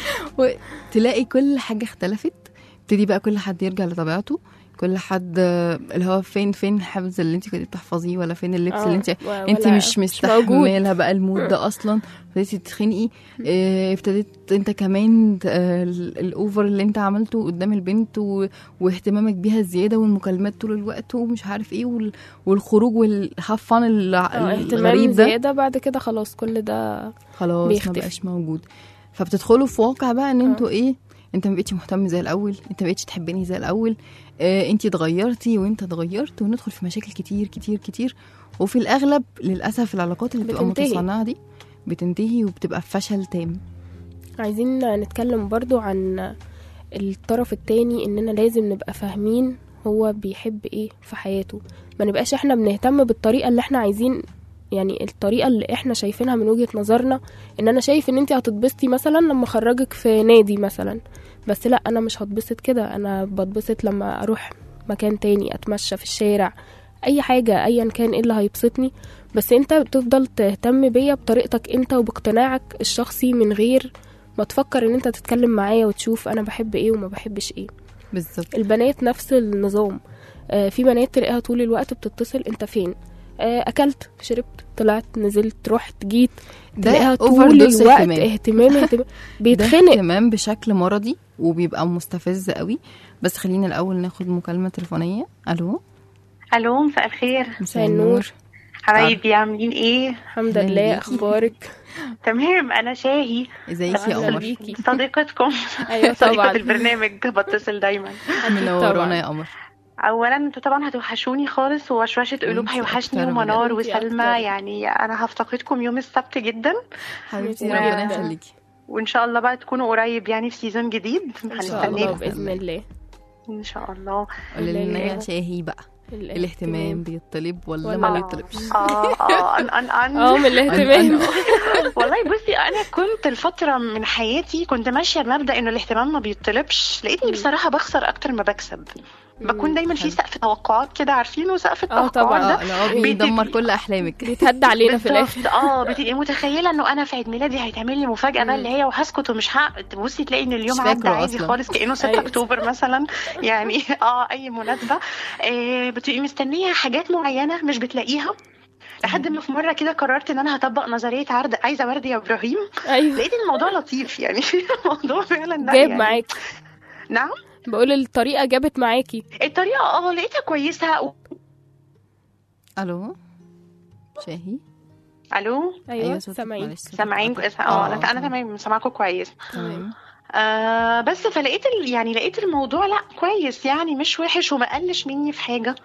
وتلاقي كل حاجه اختلفت ابتدي بقى كل حد يرجع لطبيعته كل حد آه، اللي هو فين فين الحفظ اللي انت كنت بتحفظيه ولا فين اللبس آه، اللي انت و- انت ولا- مش موجود. مستحمله بقى المود ده اصلا ابتديتي تتخنقي اه، ابتديت انت كمان آه، ال- الاوفر اللي انت عملته قدام البنت و... واهتمامك بيها الزياده والمكالمات طول الوقت ومش عارف ايه وال... والخروج والهفان اه اهتمام الغريب ده زياده بعد كده خلاص كل ده خلاص بيختفي. ما بقاش موجود فبتدخلوا في واقع بقى ان انتوا ايه انت ما بقتش مهتم زي الاول انت ما بقتش تحبني زي الاول اه انت اتغيرتي وانت اتغيرت وندخل في مشاكل كتير كتير كتير وفي الاغلب للاسف العلاقات اللي بتبقى بتنتهي. متصنعه دي بتنتهي وبتبقى في فشل تام عايزين نتكلم برضو عن الطرف التاني اننا لازم نبقى فاهمين هو بيحب ايه في حياته ما نبقاش احنا بنهتم بالطريقه اللي احنا عايزين يعني الطريقه اللي احنا شايفينها من وجهه نظرنا ان انا شايف ان انت هتتبسطي مثلا لما اخرجك في نادي مثلا بس لا انا مش هتبسط كده انا بتبسط لما اروح مكان تاني اتمشى في الشارع اي حاجه ايا كان ايه اللي هيبسطني بس انت بتفضل تهتم بيا بطريقتك انت وباقتناعك الشخصي من غير ما تفكر ان انت تتكلم معايا وتشوف انا بحب ايه وما بحبش ايه بالظبط البنات نفس النظام آه في بنات تلاقيها طول الوقت بتتصل انت فين آه اكلت شربت طلعت نزلت رحت جيت تلاقيها ده طول overdose الوقت اهتمام. اهتمام اهتمام ده بيتخنق اهتمام بشكل مرضي وبيبقى مستفز قوي بس خلينا الاول ناخد مكالمه تليفونيه الو الو مساء الخير مساء النور حبايبي عاملين ايه الحمد أهلاً لله بيكي. اخبارك تمام انا شاهي ازيك يا أهلاً قمر بيكي. صديقتكم ايوه صديقة طبعا البرنامج بتصل دايما منورانا يا قمر اولا انتوا طبعا هتوحشوني خالص ووشوشه قلوب وانتي هيوحشني أكتر ومنار بجد. انتي وسلمى أكتر. يعني انا هفتقدكم يوم السبت جدا حبيبتي و- ربنا يخليكي وان شاء الله بقى تكونوا قريب يعني في سيزون جديد ان شاء الله هنستناكم باذن الله ان شاء الله قولي لنا يا الاهتمام. شاهي بقى الاهتمام بيطلب ولا ولا ما لا؟ بيطلبش اه اه ان ان ان اه من الاهتمام والله بصي انا كنت الفتره من حياتي كنت ماشيه بمبدا انه الاهتمام ما بيطلبش لقيتني مم. بصراحه بخسر اكتر ما بكسب بكون دايما في حلو. سقف توقعات كده عارفينه سقف اه التوقعات طبعا. ده اه لا هو بيدمر كل احلامك بيتهد علينا في الاخر بالظبط اه بتبقي متخيله انه انا في عيد ميلادي هيتعمل لي مفاجاه بقى مم. اللي هي وهسكت ومش هق تبصي تلاقي ان اليوم مش عدى فاكره عادي أصلاً. خالص كانه 6 أيوة. اكتوبر مثلا يعني اه اي مناسبه آه بتبقي مستنيه حاجات معينه مش بتلاقيها لحد ما في مره كده قررت ان انا هطبق نظريه عرض عايزه ورد يا ابراهيم ايوه لقيت الموضوع لطيف يعني الموضوع فعلا لا جايب يعني. معاكي نعم بقول الطريقه جابت معاكي الطريقه اه لقيتها كويسه و... الو شاهي الو ايوه صوتك سامعين معلش صوتك سامعين قطع. اه انا انا تمام سامعاكم كويس تمام آه بس فلقيت ال... يعني لقيت الموضوع لا كويس يعني مش وحش وما قلش مني في حاجه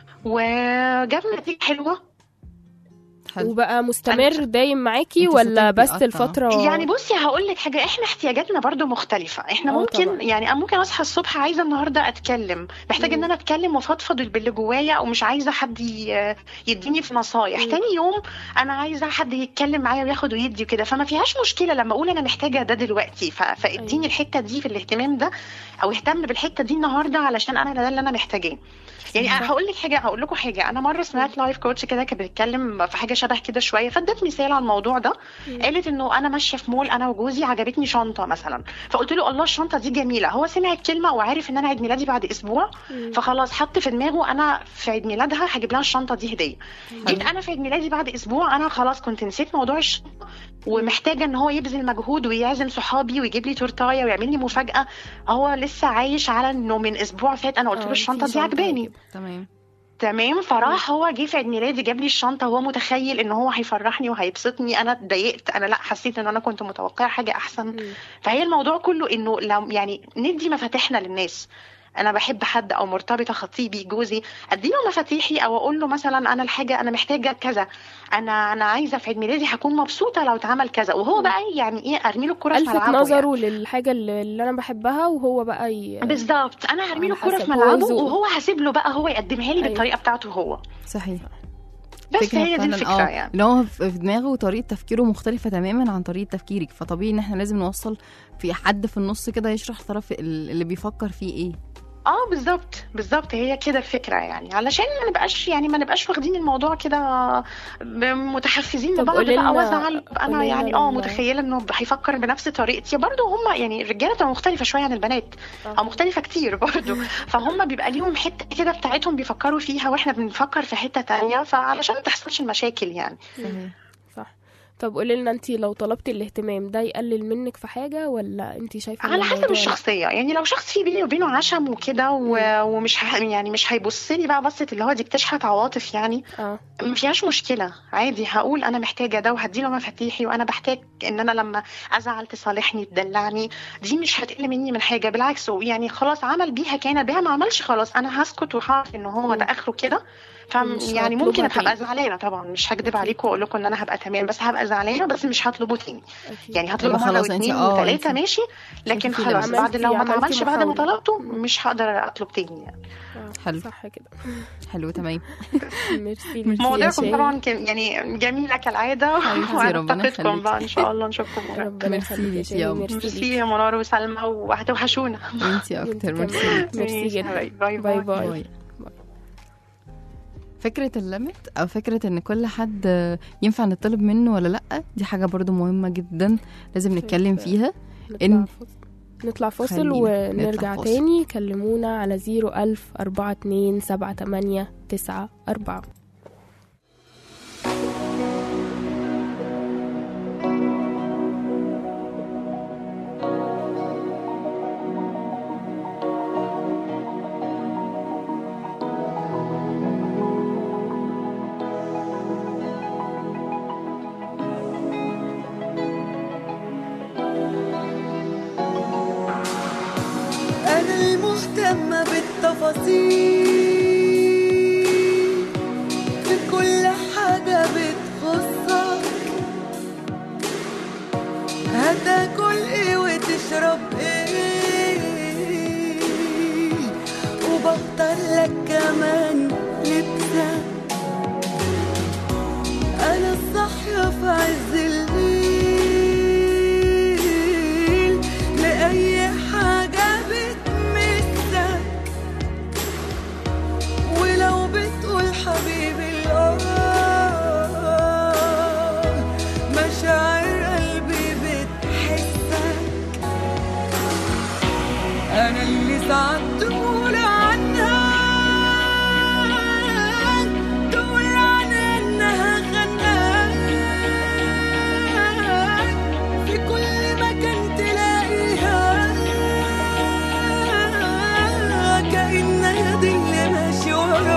وجاب نتيجه حلوه حلو وبقى مستمر دايم معاكي انت ولا صوتك بس بيقطع. الفتره يعني بصي هقول لك حاجه احنا احتياجاتنا برضو مختلفه احنا اه ممكن طبعا. يعني أنا ممكن اصحى الصبح عايزه النهارده اتكلم محتاجه ان مم. انا اتكلم وافضفض باللي جوايا ومش عايزه حد ي- يديني في نصايح مم. تاني يوم انا عايزه حد يتكلم معايا وياخد ويدي وكده فما فيهاش مشكله لما اقول انا محتاجه ده دلوقتي ف- فاديني أيوة. الحته دي في الاهتمام ده او اهتم بالحته دي النهارده علشان انا ده اللي انا محتاجاه يعني صح. هقول لك حاجه هقول لكم حاجه انا مره سمعت لايف كوتش كده كانت بتتكلم في حاجه شبه كده شويه فادت مثال على الموضوع ده مم. قالت انه انا ماشيه في مول انا وجوزي عجبتني شنطه مثلا فقلت له الله الشنطه دي جميله هو سمع الكلمه وعارف ان انا عيد ميلادي بعد اسبوع مم. فخلاص حط في دماغه انا في عيد ميلادها هجيب لها الشنطه دي هديه جيت انا في عيد ميلادي بعد اسبوع انا خلاص كنت نسيت موضوع الشنطه ومحتاجه ان هو يبذل مجهود ويعزم صحابي ويجيب لي تورتايه ويعمل لي مفاجاه هو لسه عايش على انه من اسبوع فات انا قلت اه، له في الشنطه دي شنطة عجباني هجيبها. تمام تمام فراح هو جه في عيد ميلادي جاب لي الشنطه وهو متخيل ان هو هيفرحني وهيبسطني انا اتضايقت انا لا حسيت ان انا كنت متوقعه حاجه احسن مم. فهي الموضوع كله انه لو يعني ندي مفاتيحنا للناس انا بحب حد او مرتبطه خطيبي جوزي اديله مفاتيحي او اقول له مثلا انا الحاجه انا محتاجه كذا انا انا عايزه في عيد ميلادي هكون مبسوطه لو اتعمل كذا وهو بقى يعني ايه ارمي له الكره في الفت ملعبه نظره للحاجه اللي, اللي انا بحبها وهو بقى ي... يعني. بالظبط انا هرمي له على الكره في حسب هو ملعبه ذوقه. وهو هسيب له بقى هو يقدمها لي أيوة. بالطريقه بتاعته هو صحيح بس فكرة هي دي فعلاً، الفكره اه يعني اللي هو في في دماغه وطريقه تفكيره مختلفه تماما عن طريقه تفكيرك فطبيعي ان احنا لازم نوصل في حد في النص كده يشرح الطرف ال- اللي بيفكر فيه ايه اه بالظبط بالظبط هي كده الفكره يعني علشان ما نبقاش يعني ما نبقاش واخدين الموضوع كده متحفزين طب لبعض قولي بقى لنا- وازعل انا قولي يعني لنا اه ال- متخيله انه هيفكر بنفس طريقتي برضه هم يعني الرجاله بتبقى مختلفه شويه عن البنات او مختلفه كتير برضه فهم بيبقى ليهم حته كده بتاعتهم بيفكروا فيها واحنا بنفكر في حته تانية فعلشان ما تحصلش المشاكل يعني صحيح صح طب قولي لنا انت لو طلبتي الاهتمام ده يقلل منك في حاجه ولا انت شايفه إن على حسب الموضوع لا؟ الشخصيه يعني لو شخص في بيني وبينه عشم وكده و- ومش ه... يعني مش هيبص لي بقى بصه اللي هو دي بتشحت عواطف يعني اه ما فيهاش مشكله عادي هقول انا محتاجه ده وهديله مفاتيحي وانا بحتاج ان انا لما ازعل تصالحني تدلعني دي مش هتقل مني من حاجه بالعكس يعني خلاص عمل بيها كان بيها ما عملش خلاص انا هسكت وهعرف ان هو ده اخره كده ف مش يعني هطلبها ممكن تاني. ابقى زعلانه طبعا مش هكدب عليكم واقول لكم ان انا هبقى تمام بس هبقى زعلانه بس مش هطلبه تاني أكيد. يعني هطلبه يبقى مره خلاص انت- واثنين اه، وثلاثه انت ماشي لكن شوفي خلاص لما بعد لو ما عملتي اتعملش بعد ما محاولة. طلبته مش هقدر اطلب تاني يعني آه، حلو. صح كده حلو تمام ميرسي ليكي يا مواضيعكم شاهين. طبعا كان يعني جميله كالعاده حبيبتي، ربنا وهنفتقدكم يخليكي. بقى ان شاء الله نشوفكم قريب. ربنا ميرسي يخليك يا ليكي يا شاهين، قمر. ميرسي ميرسي ليكي. يا منار وسلمى وهتوحشونا وانتي انت اكتر كمان. ميرسي ميرسي ماشي، جدا باي باي باي باي. باي باي. فكرة الليمت أو فكرة إن كل حد ينفع نطلب منه ولا لأ دي حاجة برضو مهمة جدا لازم نتكلم فيها نطلع إن- فاصل نطلع فاصل خلينا ونرجع نطلع فاصل. تاني كلمونا على زيرو ألف أربعة اتنين سبعة تمانية تسعة أربعة تفاصيل في كل حاجة بتخصك هتاكل ايه وتشرب ايه وبختار لك كمان لبسك انا الصاحية في عز الليل لأي حاجة بتمسك ولو بتقول حبيبي الآه مشاعر قلبي بتحسك أنا اللي ساعات تقول عنها تقول عنها إنها خناك في كل مكان تلاقيها كأنها دي اللي ماشي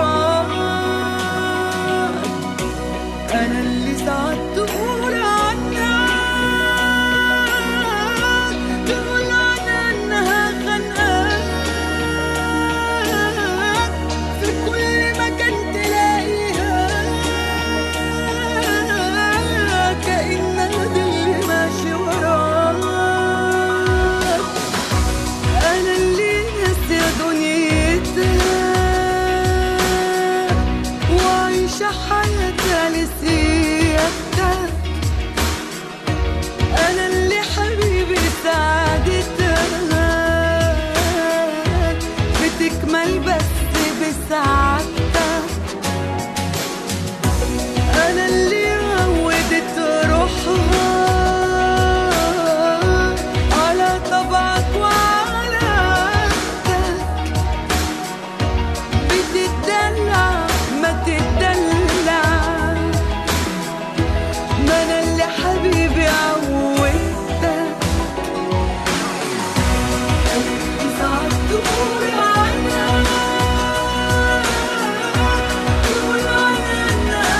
وراك أنا اللي ساعات تقول عنها تقول عنها إنها خانقاك في كل مكان تلاقيها كأنها دي اللي ماشي وراك أنا اللي ناسية دنيتها وعايشة حياتها لسيادتها أنا اللي حبيبي سعادتها بتكمل بس بسعادتها أنا اللي عودت روحها على طبعك وعلى عادتك بتدلع ما تدلع ما أنا اللي حبيبي عودتك ساعات تقول عنها تقول عنها إنها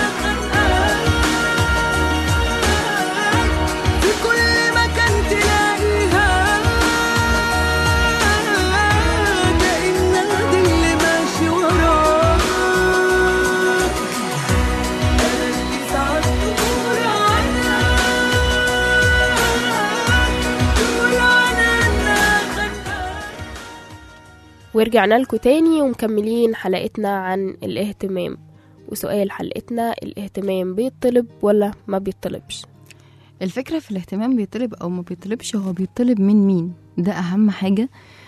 خانقاك في كل مكان تلاقيها كأنها دي اللي ماشي وراك أنا اللي ساعات تقول عنها تقول عنها إنها خانقاك ورجعنا لكم تاني ومكملين حلقتنا عن الاهتمام وسؤال حلقتنا الاهتمام بيطلب ولا ما بيطلبش الفكرة في الاهتمام بيطلب أو ما بيطلبش هو بيطلب من مين ده أهم حاجة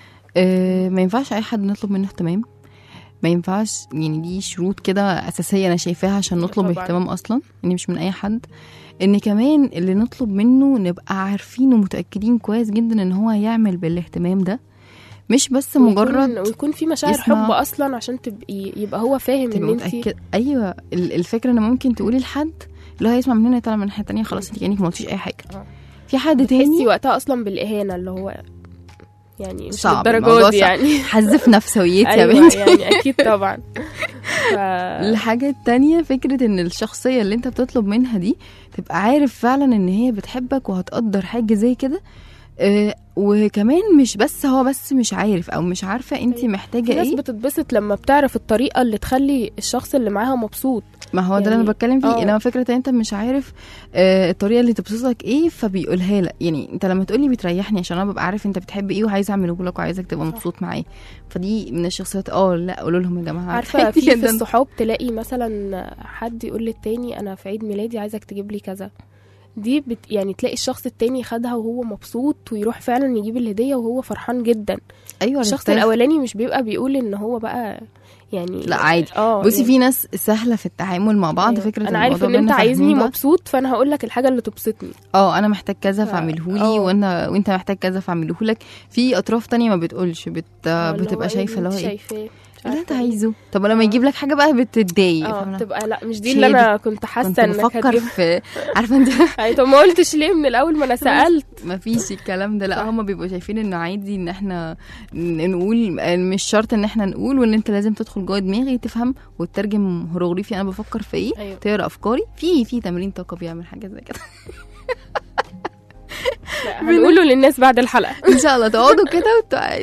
آه ما ينفعش أي حد نطلب منه اهتمام ما ينفعش يعني دي شروط كده أساسية أنا شايفاها عشان نطلب طبعاً. اهتمام أصلا يعني مش من أي حد إن كمان اللي نطلب منه نبقى عارفين ومتأكدين كويس جدا إن هو هيعمل بالاهتمام ده مش بس مجرد ويكون, ويكون في مشاعر يسمع- حب اصلا عشان تبقي يبقى هو فاهم تبقى ان انت متأكد ايوه ال- الفكره ان ممكن تقولي لحد اللي هو هيسمع من هنا يطلع من ناحيه تانية خلاص انت كانك ما قلتيش اي حاجه آه. في حد تحسي تاني وقتها اصلا بالاهانه اللي هو يعني مش صعب الموضوع للدرجه دي صعب. يعني حذف نفسويتي يا ايوه بنتي يعني اكيد طبعا ف... الحاجة التانية فكرة ان الشخصية اللي انت بتطلب منها دي تبقى عارف فعلا ان هي بتحبك وهتقدر حاجة زي كده آه وكمان مش بس هو بس مش عارف او مش عارفة انت في محتاجة ناس ايه بتتبسط لما بتعرف الطريقه اللي تخلي الشخص اللي معاها مبسوط ما هو ده اللي يعني- انا بتكلم فيه آه. انما فكره ان انت مش عارف آه الطريقه اللي تبسطك ايه فبيقولها لك يعني انت لما تقولي بتريحني عشان انا ببقى عارف انت بتحب ايه وعايزه اعمله لك وعايزك تبقى مبسوط معايا فدي من الشخصيات اه لا قولوا لهم يا جماعه عارفه عادي في في جداً. الصحاب تلاقي مثلا حد يقول للتاني انا في عيد ميلادي عايزك تجيب لي كذا دي بت يعني تلاقي الشخص التاني خدها وهو مبسوط ويروح فعلا يجيب الهديه وهو فرحان جدا ايوه الشخص الاختلاف. الاولاني مش بيبقى بيقول ان هو بقى يعني لا عادي اه بصي يعني في ناس سهله في التعامل مع بعض أيوة. فكره انا عارف الموضوع ان ده انت فاهمين عايزني بعض. مبسوط فانا هقول لك الحاجه اللي تبسطني اه انا محتاج كذا ف- فاعمله لي اه. وانا وانت محتاج كذا فاعمله لك في اطراف تانية ما بتقولش بت... اللي هو بتبقى إيه شايفه اللي هو انت ايه شايفاه مش اللي انت عارفة إيه. عايزه طب لما اه. يجيب لك حاجه بقى بتتضايق اه فاهمة؟ تبقى لا مش دي مش اللي هي دي. انا كنت كنت حاسه انك بفكر هتجيب في عارفه انت يعني طب ما قلتش ليه من الاول ما انا سالت ما فيش الكلام ده صح. لا هما بيبقوا شايفين انه عادي ان احنا ن- نقول مش شرط ان احنا نقول وان انت لازم تدخل جوه دماغي تفهم وتترجم هيروغليفي انا بفكر في ايه ايوه تقرا افكاري في في تمرين طاقه بيعمل حاجه زي كده لا، هنقوله للناس بعد الحلقه ان شاء الله تقعدوا كده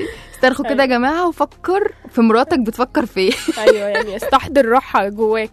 استرخوا كده يا جماعه وفكر في مراتك بتفكر في ايه ايوه يعني استحضر روحها جواك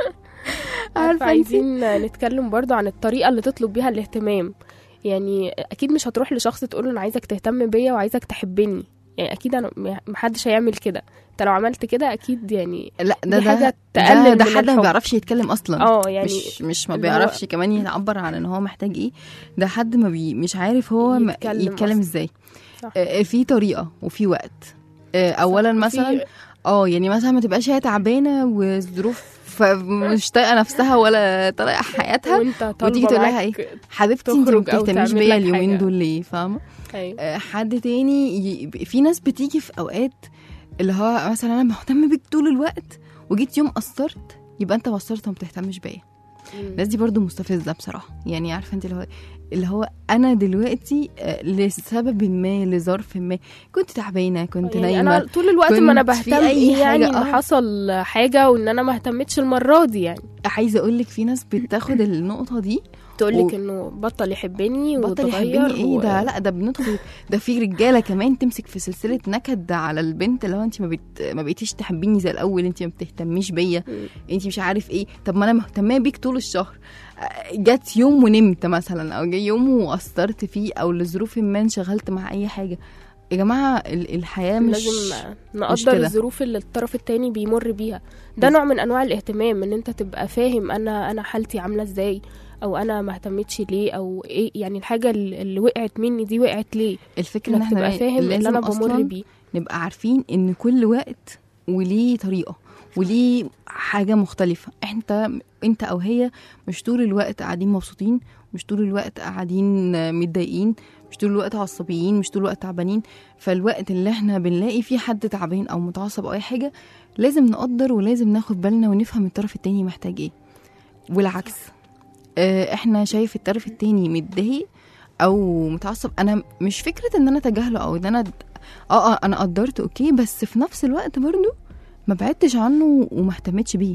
عارفة عارفه انتي؟ عايزين نتكلم برضو عن الطريقه اللي تطلب بيها الاهتمام يعني اكيد مش هتروح لشخص تقول له انا عايزك تهتم بيا وعايزك تحبني يعني اكيد انا محدش هيعمل كده انت لو عملت كده اكيد يعني لا ده دي ده حاجة ده, تقلل ده من حد ما الحب. بيعرفش يتكلم اصلا اه يعني مش مش ما اللي هو- بيعرفش كمان يعبر عن ان هو محتاج ايه ده حد ما بي مش عارف هو ما- يتكلم يتكلم أصلاً. ازاي صح. آه، في طريقه وفي وقت آه، اولا وفي- مثلا اه يعني مثلا ما تبقاش هي تعبانه وظروف فمش طايقه نفسها ولا طايقه حياتها وانت طالبه وتيجي تقول لها معاك ايه حبيبتي انت ما تخرج أو بتهتميش تعمل بيا لك اليومين حاجة. دول ليه فاهمه ايوه آه، حد تاني ي... في ناس بتيجي في اوقات اللي هو مثلا انا مهتم بيك طول الوقت وجيت يوم قصرت يبقى انت قصرت وما بتهتمش بيا الناس دي برضو مستفزه بصراحه يعني عارفه انت اللي هو اللي هو انا دلوقتي آه، لسبب ما لظرف ما كنت تعبانه كنت يعني نايمه انا طول الوقت ما انا كنت في بهتم أي ايه يعني حاجة، ان آه. حصل حاجه وان انا ما اهتمتش المره دي يعني عايزه اقول لك في ناس بتاخد النقطه دي تقول و- لك انه بطل يحبني بطل وتغير يحبني ايه و- ده لا ده بندخل ده في رجاله كمان تمسك في سلسله نكد على البنت لو انت ما بت... ما بقيتيش تحبيني زي الاول انت ما بتهتميش بيا مم. انت مش عارف ايه طب ما انا مهتمه بيك طول الشهر آه، جت يوم ونمت مثلا او جه يوم وقصرت فيه او لظروف ما انشغلت مع اي حاجه يا جماعه ال- الحياه مش لازم مش نقدر كده. الظروف اللي الطرف التاني بيمر بيها ده نوع من انواع الاهتمام ان انت تبقى فاهم انا انا حالتي عامله ازاي او انا ما اهتمتش ليه او ايه يعني الحاجه اللي اللي وقعت مني دي وقعت ليه الفكره ان انك احنا تبقى فاهم اللي لازم انا بمر أصلاً بيه نبقى عارفين ان كل وقت وليه طريقه وليه حاجه مختلفه انت انت او هي مش طول الوقت قاعدين مبسوطين مش طول الوقت قاعدين متضايقين مش طول الوقت عصبيين مش طول الوقت تعبانين فالوقت اللي احنا بنلاقي فيه حد تعبان او متعصب او اي حاجه لازم نقدر ولازم ناخد بالنا ونفهم الطرف التاني محتاج ايه والعكس اه، احنا شايف الطرف التاني متضايق او متعصب انا مش فكره ان انا اتجاهله او ان انا اه اه انا قدرت اوكي بس في نفس الوقت برضو ما بعدتش عنه وما اهتمتش بيه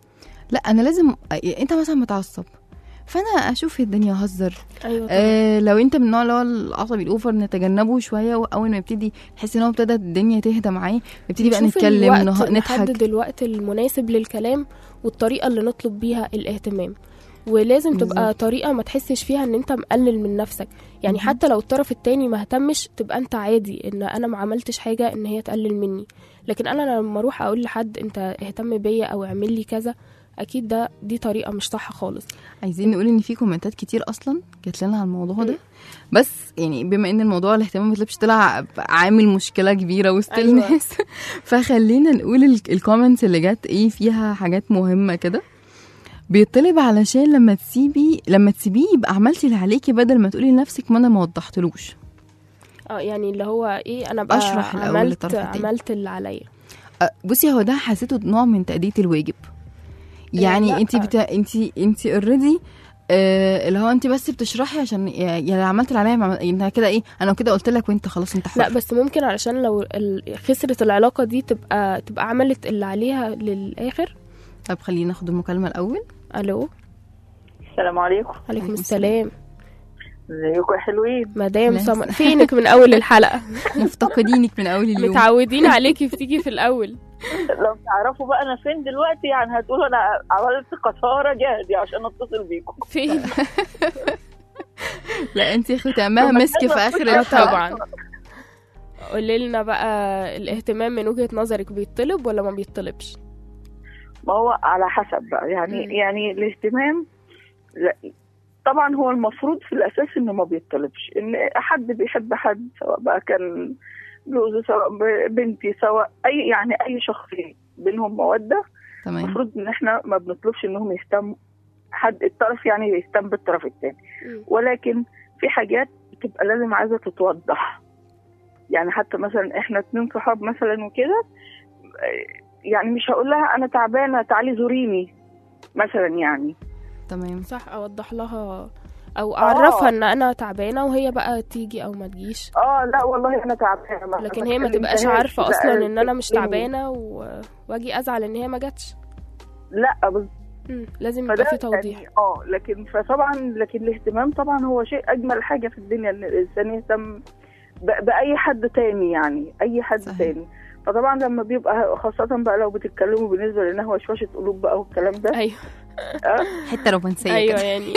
لا انا لازم انت مثلا متعصب فانا اشوف الدنيا اهزر ايوه طبعا. آه لو انت من النوع اللي هو العصبي الاوفر نتجنبه شويه واول ما يبتدي تحس ان هو ابتدى الدنيا تهدى معاه نبتدي بقى نشوف نتكلم الوقت نه- نضحك نحدد الوقت المناسب للكلام والطريقه اللي نطلب بيها الاهتمام ولازم تبقى بالظبط. طريقه ما تحسش فيها ان انت مقلل من نفسك يعني حتى لو الطرف التاني ما اهتمش تبقى انت عادي ان انا ما عملتش حاجه ان هي تقلل مني لكن انا لما اروح اقول لحد انت اهتم بيا او اعمل لي كذا اكيد ده دي طريقه مش صح خالص عايزين نقول ان في كومنتات كتير اصلا جات لنا على الموضوع ده بس يعني بما ان الموضوع الاهتمام باللبس طلع عامل مشكله كبيره وسط أيوة. أيوة. الناس فخلينا نقول ال- الكومنتس اللي جت ايه فيها حاجات مهمه كده بيطلب علشان لما تسيبي لما تسيبيه يبقى عملتي اللي عليكي بدل ما تقولي لنفسك ما انا ما وضحتلوش اه يعني اللي هو ايه انا بقى أشرح الأول عملت للطرف التاني. عملت اللي عليا أه، بصي هو ده حسيته نوع من تأدية الواجب يعني لا. انت بتا... انت انت اوريدي آه اللي هو انت بس بتشرحي عشان يا يا عملت اللي عليا ما عمل- انت كده ايه انا كده قلت لك وانت خلاص انت حر لا بس ممكن علشان لو ال- خسرت العلاقة دي تبقى تبقى عملت اللي عليها للآخر طب خلينا ناخد المكالمة الأول ألو السلام عليكم عليكم السلام ازيكم يا حلوين مدام ناس. سمر فينك من أول الحلقة مفتقدينك من أول اليوم متعودين عليكي بتيجي في الأول لو تعرفوا بقى انا فين دلوقتي يعني هتقولوا انا عملت قطاره جهدي عشان اتصل بيكم فين لا انت يا اخي تعمها مسك في آخر آه الحلقة طبعا قولي لنا بقى الاهتمام من وجهة نظرك بيطلب ولا ما بيطلبش ما هو على حسب بقى يعني مم. يعني الاهتمام لا، طبعا هو المفروض في الاساس انه ما بيطلبش ان حد بيحب حد سواء بقى كان جوزي سواء ب- بنتي سواء اي يعني اي شخصين بينهم موده تمام المفروض ان احنا ما بنطلبش انهم يهتموا حد الطرف يعني يهتم بالطرف الثاني مم. ولكن في حاجات بتبقى لازم عايزه تتوضح يعني حتى مثلا احنا اتنين صحاب مثلا وكده آه، يعني مش هقول لها انا تعبانه تعالي زوريني مثلا يعني تمام صح أوضح لها أو أعرفها إن أنا تعبانة وهي بقى تيجي أو ما تجيش اه لا والله انا تعبانه ما- لكن ما هي ما تبقاش كلمتهاش. عارفة لا، أصلا إن أنا مش تكلمني. تعبانة و... وأجي أزعل إن هي ما جاتش لا بس مم. لازم فده يبقى في توضيح يعني اه لكن فطبعا لكن الاهتمام طبعا هو شيء اجمل حاجه في الدنيا ان الانسان يهتم ب- باي حد تاني يعني اي حد صحيح. تاني فطبعا لما بيبقى خاصة بقى لو بتتكلموا بالنسبة لانها وشوشة قلوب بقى والكلام ده ايوه آه، حته رومانسيه ايوه كده يعني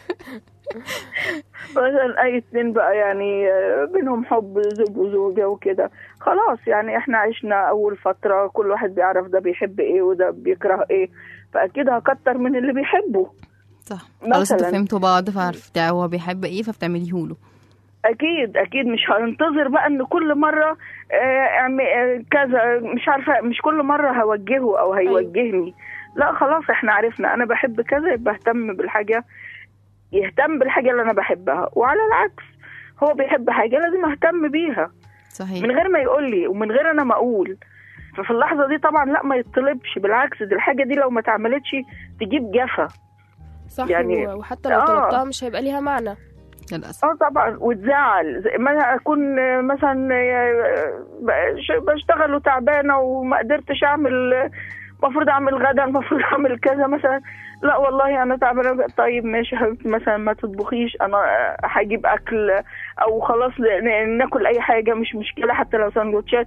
مثلا اي اتنين بقى يعني آه، بينهم حب زوج وزوجة وكده خلاص يعني احنا عشنا اول فترة كل واحد بيعرف ده بيحب ايه وده بيكره ايه فاكيد هكتر من اللي بيحبه صح خلاص انتوا مثلاً. فهمتوا بعض فعرفت هو بيحب ايه فبتعمليه له اكيد اكيد مش هننتظر بقى ان كل مره آه، اعمل آه، كذا مش عارفه مش كل مره هوجهه او هيوجهني لا خلاص احنا عرفنا انا بحب كذا يبقى اهتم بالحاجه يهتم بالحاجه اللي انا بحبها وعلى العكس هو بيحب حاجه لازم اهتم بيها صحيح من غير ما يقول لي ومن غير انا ما اقول ففي اللحظه دي طبعا لا ما يطلبش بالعكس دي الحاجه دي لو ما اتعملتش تجيب جفا صح يعني- و- وحتى لو آه. طلبتها مش هيبقى ليها معنى للاسف اه طبعا وتزعل زي ما اكون آه، مثلا آه، بش- بشتغل وتعبانه وما قدرتش اعمل المفروض اعمل غدا المفروض اعمل كذا مثلا لا والله انا تعبانه طيب ماشي يا حبيبتي مثلا ما تطبخيش انا آه، هجيب اكل او خلاص ن- ناكل اي حاجه مش مشكله حتى لو سندوتشات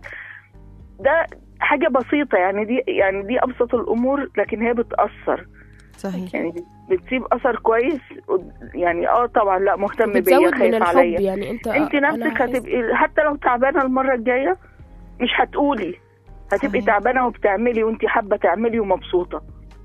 ده حاجه بسيطه يعني دي يعني دي ابسط الامور لكن هي بتاثر صحيح يعني بتسيب اثر كويس يعني اه طبعا لا مهتم بيا بتزود من خايف الحب عليا يعني انت انت أنا نفسك هحس- هتبقي حتى لو تعبانه المره الجايه مش هتقولي هتبقي صحيح. تعبانه وبتعملي وانت حابه تعملي ومبسوطه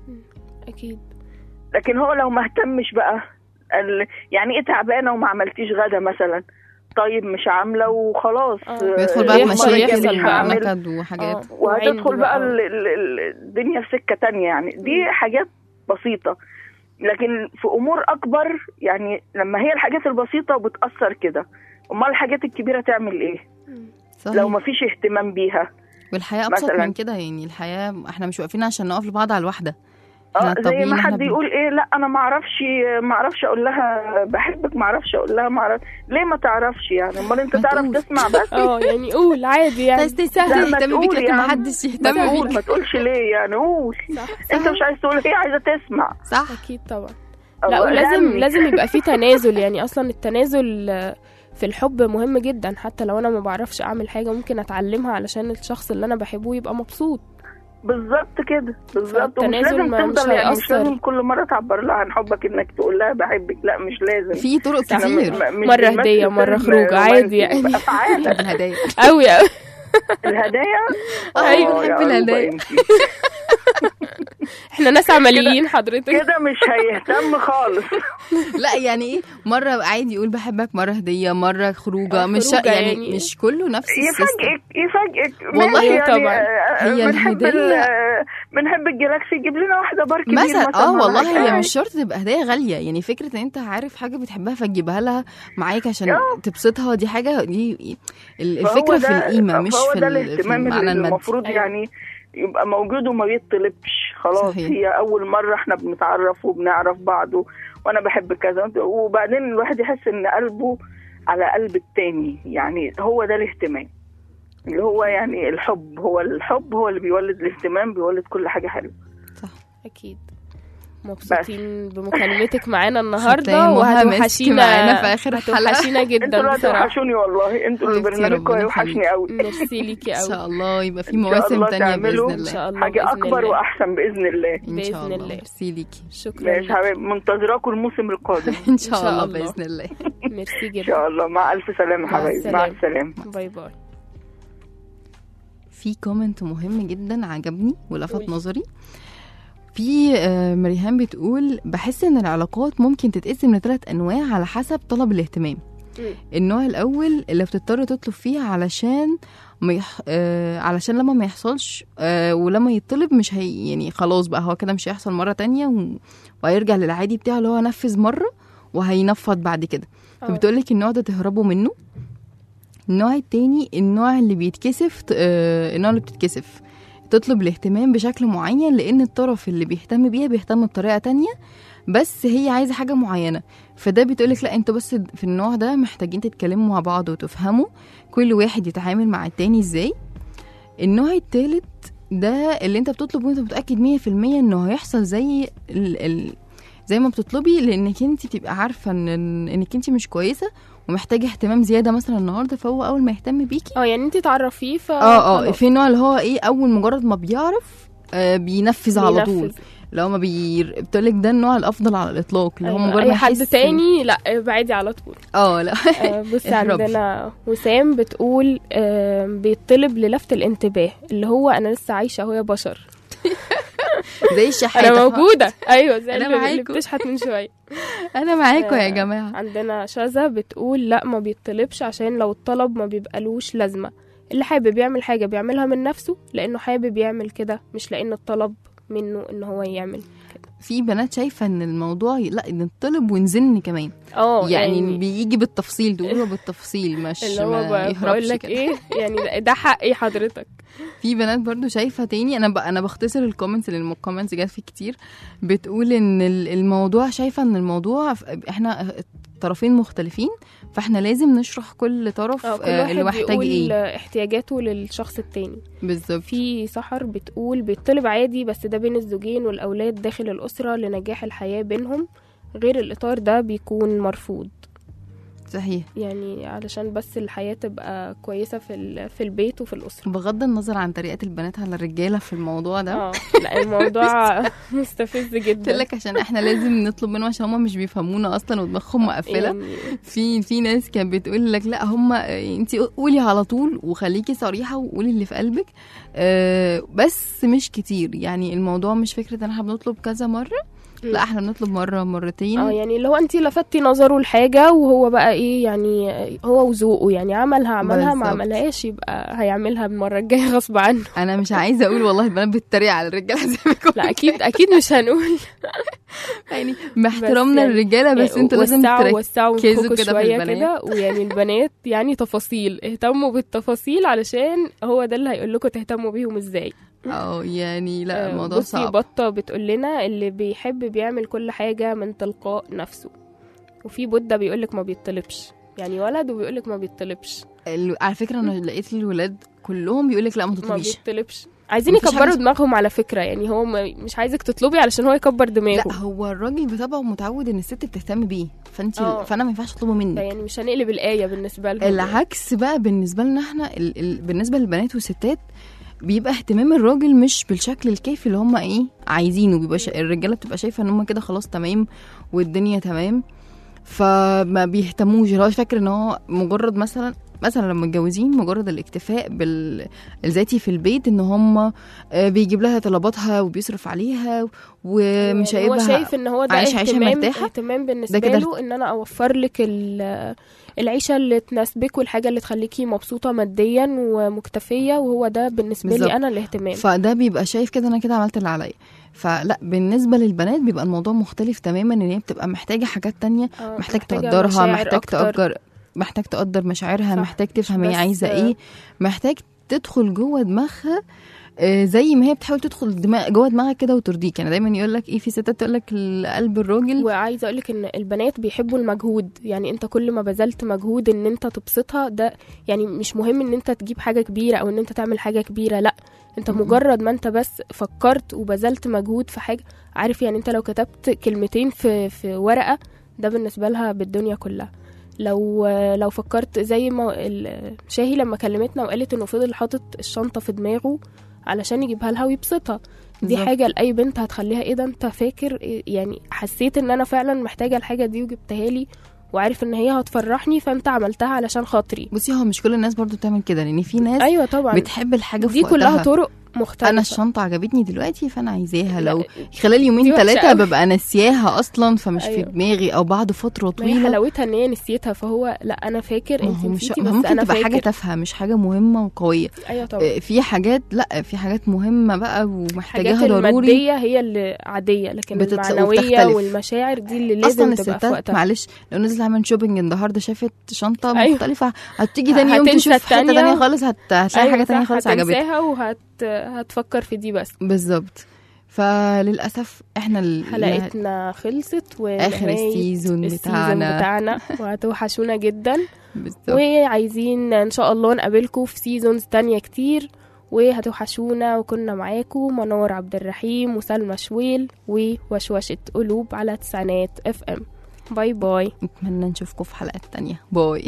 اكيد لكن هو لو ما اهتمش بقى ال... يعني ايه تعبانه وما عملتيش غدا مثلا طيب مش عامله وخلاص آه. بيدخل آه، بقى يحصل- في المرة الجاية مشاكل مش بقى هعمل. ونكد وحاجات آه. وهتدخل وعند بقى بقى. ال- ال- ال- الدنيا في سكه تانية يعني دي حاجات بسيطه لكن في امور اكبر يعني لما هي الحاجات البسيطه بتاثر كده امال الحاجات الكبيره تعمل ايه صحيح لو ما فيش اهتمام بيها والحياه ابسط مثلاً. من كده يعني الحياه احنا مش واقفين عشان نقف لبعض على الواحده احنا اه زي الطبيعي إن ما احنا حد بن- يقول ايه لا انا ما اعرفش ما اعرفش اقول لها بحبك ما اعرفش اقول لها ما اعرف ليه ما تعرفش يعني امال انت ما تعرف تقول. تسمع بس اه يعني قول عادي يعني بس سهل لا، ما يهتم بيك تقول لكن يا عم. محدش ما يهتم تقول بيك ما تقولش ليه يعني قول صح انت مش عايز تقول هي عايزه تسمع صح اكيد طبعا لا الله ولازم يهني. لازم يبقى في تنازل يعني اصلا التنازل آه، في الحب مهم جدا حتى لو انا ما بعرفش اعمل حاجه ممكن اتعلمها علشان الشخص اللي انا بحبه يبقى مبسوط بالظبط كده بالظبط ومش فالتنازل لازم ما- مش تفضل يعني مش هيأثر. لازم كل مره تعبر لها عن حبك انك تقول لها بحبك لا مش لازم في طرق يعني كتير م- مش مرة بنمثل هدية، مرة فيلم خروج، عادي رومانسي، يعني. بأفعال الهدايا قوي قوي الهدايا أيوة، آه، بنحب يا قلبة الهدايا. انتي. احنا ناس عمليين حضرتك كده مش هيهتم خالص لا يعني ايه مره عادي يقول بحبك مره هديه مره خروجه آه، مش خروجة يعني, يعني. مش كله نفس السيستم يفاجئك يفاجئك والله ماشي يعني طبعاً. آه، هي بنحب ال- الهدية- آه، بنحب الجلاكسي يجيب لنا واحده بار كبير مثلا مثلا اه ولا والله حاجة. هي مش شرط تبقى هديه غاليه يعني فكره ان انت عارف حاجه بتحبها فتجيبها لها معاك عشان آه. تبسطها دي حاجه دي ال- فهو الفكره في ده- القيمه مش فهو في ده ال- في الاهتمام المعنى اللي المادي المفروض أيوة. يعني يبقى موجود وما بيطلبش خلاص صحيح. هي اول مره احنا بنتعرف وبنعرف بعض و- وانا بحب كذا وبعدين الواحد يحس ان قلبه على قلب التاني يعني هو ده الاهتمام اللي هو يعني الحب هو الحب هو اللي بيولد الاهتمام بيولد كل حاجه حلوه اكيد مبسوطين بمكالمتك معانا النهارده شكراً، مها مسك وهتوحشينا معانا في آخر الحلقة. هتوحشينا انتوا جدا اللي بصراحه هتوحشوني والله انتوا اللي حبيبتي، برنامجكم ربنا هيوحشني يخليك. قوي ميرسي ليكي ان قوي شاء الله يبقى في إن شاء مواسم الله تانية تعملوا باذن ان الله شاء الله حاجه بإذن اكبر الله. واحسن باذن الله ان بإذن شاء الله الله. ميرسي ليكي شكرا ماشي ليكي. حبيبي منتظراكم الموسم القادم ان شاء شاء الله الله. باذن الله ميرسي ان جدا شاء الله مع الف سلامه مع حبايبي مع السلامة. السلامه باي باي في كومنت مهم جدا عجبني ولفت قولي. نظري في آه، مريهان بتقول بحس ان العلاقات ممكن تتقسم لثلاث انواع على حسب طلب الاهتمام مم. النوع الاول اللي بتضطر تطلب فيه علشان ما يح... آه علشان لما ما يحصلش آه ولما يطلب مش هي يعني خلاص بقى هو كده مش هيحصل مره تانية و... وهيرجع للعادي بتاعه اللي هو نفذ مره وهينفض بعد كده آه. فبتقولك النوع ده تهربوا منه النوع التاني النوع اللي بيتكسف آه النوع اللي بتتكسف تطلب الاهتمام بشكل معين لان الطرف اللي بيهتم بيها بيهتم بطريقه تانية بس هي عايزه حاجه معينه فده بتقولك لا انتوا بس في النوع ده محتاجين تتكلموا مع بعض وتفهموا كل واحد يتعامل مع التاني ازاي النوع التالت ده اللي انت بتطلب وانت متاكد 100% انه هيحصل زي ال ال زي ما بتطلبي لانك انت تبقى عارفه ان انك انت مش كويسه ومحتاجه اهتمام زياده مثلا النهارده فهو اول ما يهتم بيكي اه يعني انت تعرفيه ف اه اه خلاص. في النوع اللي هو ايه اول مجرد ما بيعرف آه بينفذ على بينفذ. طول لو ما بي بتقولك ده النوع الافضل على الاطلاق اللي هو أيوة. مجرد اي ما حد يحس- تاني لا بعيدي على طول اه لا آه، بصي اهربي. عندنا وسام بتقول آه، بيطلب للفت الانتباه اللي هو انا لسه عايشه اهو يا بشر زي الشحاته انا موجوده ايوه زي أنا اللي, اللي معاكم. بتشحت من شويه انا معاكم يا آه، جماعه عندنا شذا بتقول لا ما بيطلبش عشان لو الطلب ما بيبقالوش لازمه اللي حابب يعمل حاجه بيعملها من نفسه لانه حابب يعمل كده مش لان الطلب منه ان هو يعمل في بنات شايفه ان الموضوع ي- لا نطلب ونزن كمان اه يعني, يعني بيجي بالتفصيل تقولوا بالتفصيل مش اللي هو ما ب- بقول يهربش لك كده. ايه يعني ده- ده حقي حضرتك في بنات برضو شايفه تاني انا ب... انا بختصر الكومنتس لان الكومنتس جات في كتير بتقول ان ال- الموضوع شايفه ان الموضوع ف- احنا طرفين مختلفين فاحنا لازم نشرح كل طرف اه كل آه، واحد اللي محتاج بيقول ايه احتياجاته للشخص التاني بالظبط في سحر بتقول بيطلب عادي بس ده بين الزوجين والأولاد داخل الأسرة لنجاح الحياة بينهم غير الإطار ده بيكون مرفوض صحيح يعني علشان بس الحياة تبقى كويسة في ال- في البيت وفي الأسرة بغض النظر عن طريقه البنات على الرجاله في الموضوع ده اه لا الموضوع مستفز قلت جدا لك عشان احنا لازم نطلب منهم عشان هم مش بيفهمونا اصلا ودماغهم مقفله يعني في في ناس كانت بتقول لك لا هم انت قولي على طول وخليكي صريحه وقولي اللي في قلبك آه، بس مش كتير يعني الموضوع مش فكره ان احنا بنطلب كذا مره لا احنا بنطلب مره مرتين اه يعني اللي هو انت لفتي نظره لحاجة وهو بقى ايه يعني هو وذوقه يعني عملها عملها ما بالظبط. عملهاش يبقى هيعملها المرة الجاية غصب عنه انا مش عايزه اقول والله البنات بتتريق على الرجاله زي ما كنت لا اكيد اكيد مش هنقول يعني باحترامنا يعني- للرجاله بس يعني انتوا لازم وسعوا وسعوا تركزوا وانفخوا كده في شويه البنات. كده ويعني البنات يعني تفاصيل اهتموا بالتفاصيل علشان هو ده اللي هيقول لكم تهتموا بيهم ازاي اه يعني لا آه، الموضوع بصي صعب بطه بتقول لنا اللي بيحب بيعمل كل حاجه من تلقاء نفسه وفي بودة بيقولك ما بيطلبش يعني ولد وبيقولك ما بيطلبش ال- على فكره انا لقيت الولاد كلهم بيقول لك لا ما ما تطلبيش بيطلبش عايزين مفيش يكبروا حاجة- دماغهم على فكره يعني هو ما- مش عايزك تطلبي علشان هو يكبر دماغه لا هو الراجل بطبعه متعود ان الست بتهتم بيه فانت اه. فانا ما ينفعش اطلبه منك يعني مش هنقلب الايه بالنسبه لهم العكس بقى بالنسبه لنا احنا ال... ال... بالنسبه للبنات والستات بيبقى اهتمام الراجل مش بالشكل الكافي اللي هم ايه عايزينه بيبقى ش... الرجاله بتبقى شايفه ان هم كده خلاص تمام والدنيا تمام فما بيهتموش اللي هو فاكر ان هو مجرد مثلا مثلا لما متجوزين مجرد الاكتفاء بالذاتي في البيت ان هم آه، بيجيب لها طلباتها وبيصرف عليها ومش يعني هو هيبقى شايف ان هو ده عايش عيشة اهتمام مرتاحة. اهتمام بالنسبه ده كده له ان انا اوفر لك ال- العيشه اللي تناسبك والحاجه اللي تخليكي مبسوطه ماديا ومكتفيه وهو ده بالنسبه بالظبط. لي انا الاهتمام فده بيبقى شايف كده انا كده عملت اللي عليا فلا بالنسبه للبنات بيبقى الموضوع مختلف تماما ان هي بتبقى محتاجه حاجات تانية آه، محتاج محتاجة تقدرها مشاعر محتاج أكتر. تقدر محتاج تقدر مشاعرها صح، محتاج مش تفهم هي بس- عايزه ايه محتاج تدخل جوه دماغها آه، زي ما هي بتحاول تدخل دماغ جوه دماغك كده وترضيك يعني دايما يقول لك ايه في ستات تقول لك قلب الراجل وعايزه اقول لك ان البنات بيحبوا المجهود يعني انت كل ما بذلت مجهود ان انت تبسطها ده يعني مش مهم ان انت تجيب حاجه كبيره او ان انت تعمل حاجه كبيره لا انت م-م. مجرد ما انت بس فكرت وبذلت مجهود في حاجه عارف يعني انت لو كتبت كلمتين في في ورقه ده بالنسبه لها بالدنيا كلها لو لو فكرت زي ما ال- شاهي لما كلمتنا وقالت انه فضل حاطط الشنطه في دماغه علشان يجيبها لها ويبسطها دي بالظبط. حاجه لاي بنت هتخليها ايه ده انت فاكر إيه- يعني حسيت ان انا فعلا محتاجه الحاجه دي وجبتها لي وعارف ان هي هتفرحني فانت عملتها علشان خاطري بصي هو مش كل الناس برضو بتعمل كده لان في ناس ايوه طبعا بتحب الحاجه في دي كلها وقتها. طرق مختلفه انا الشنطه عجبتني دلوقتي فانا عايزاها لا، لو خلال يومين دي وحشة ثلاثه أوي. ببقى ناسياها اصلا فمش في أيوة. دماغي او بعد فتره ما هي طويله حلاوتها ان هي نسيتها فهو لا انا فاكر ما انت هو مش نسيتي ما بس ممكن انا تبقى فاكر حاجه تافهه مش حاجه مهمه وقويه ايوه طبعا آه، في حاجات لا في حاجات مهمه بقى ومحتاجاها الحاجات ضروري الماديه هي اللي عاديه لكن بتت- المعنويه وبتختلف. والمشاعر دي اللي لازم اصلا تبقى في الستات وقتها معلش لو نزل عمل شوبينج النهارده شافت شنطه أيوة. مختلفه هتيجي تاني يوم هتنسى تشوف حته التانية. تانية خالص هت... هتلاقي أيوة حاجه تانية صح، خالص عجبتها هتنساها وهت هتفكر في دي بس بالظبط فللاسف احنا ال... حلقتنا خلصت اخر ونهاية السيزون السيزون بتاعنا بتاعنا وهتوحشونا جدا بالظبط وعايزين ان شاء الله نقابلكم في سيزونز تانية كتير وهتوحشونا وكنا معاكم منار عبد الرحيم وسلمى شويل ووشوشة قلوب على تسعينات اف ام باي باي اتمنى نشوفكم في حلقات تانية باي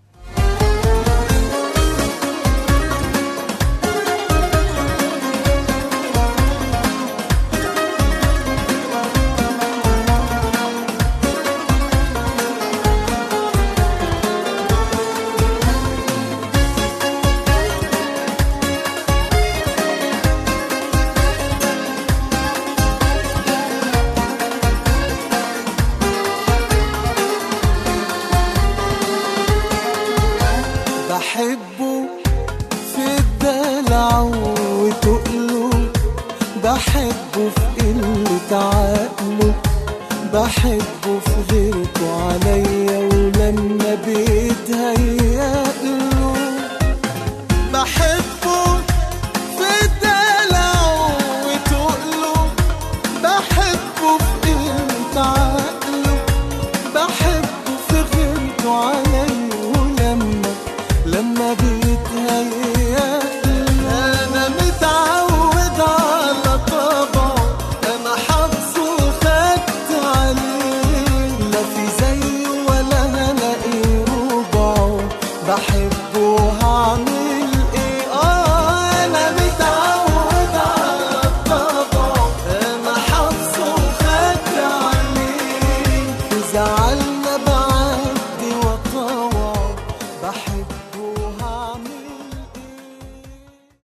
بحبه في الدلع وتقله بحبه في قلة عقله بحبه في غيرته عليا ولما بيتهيأله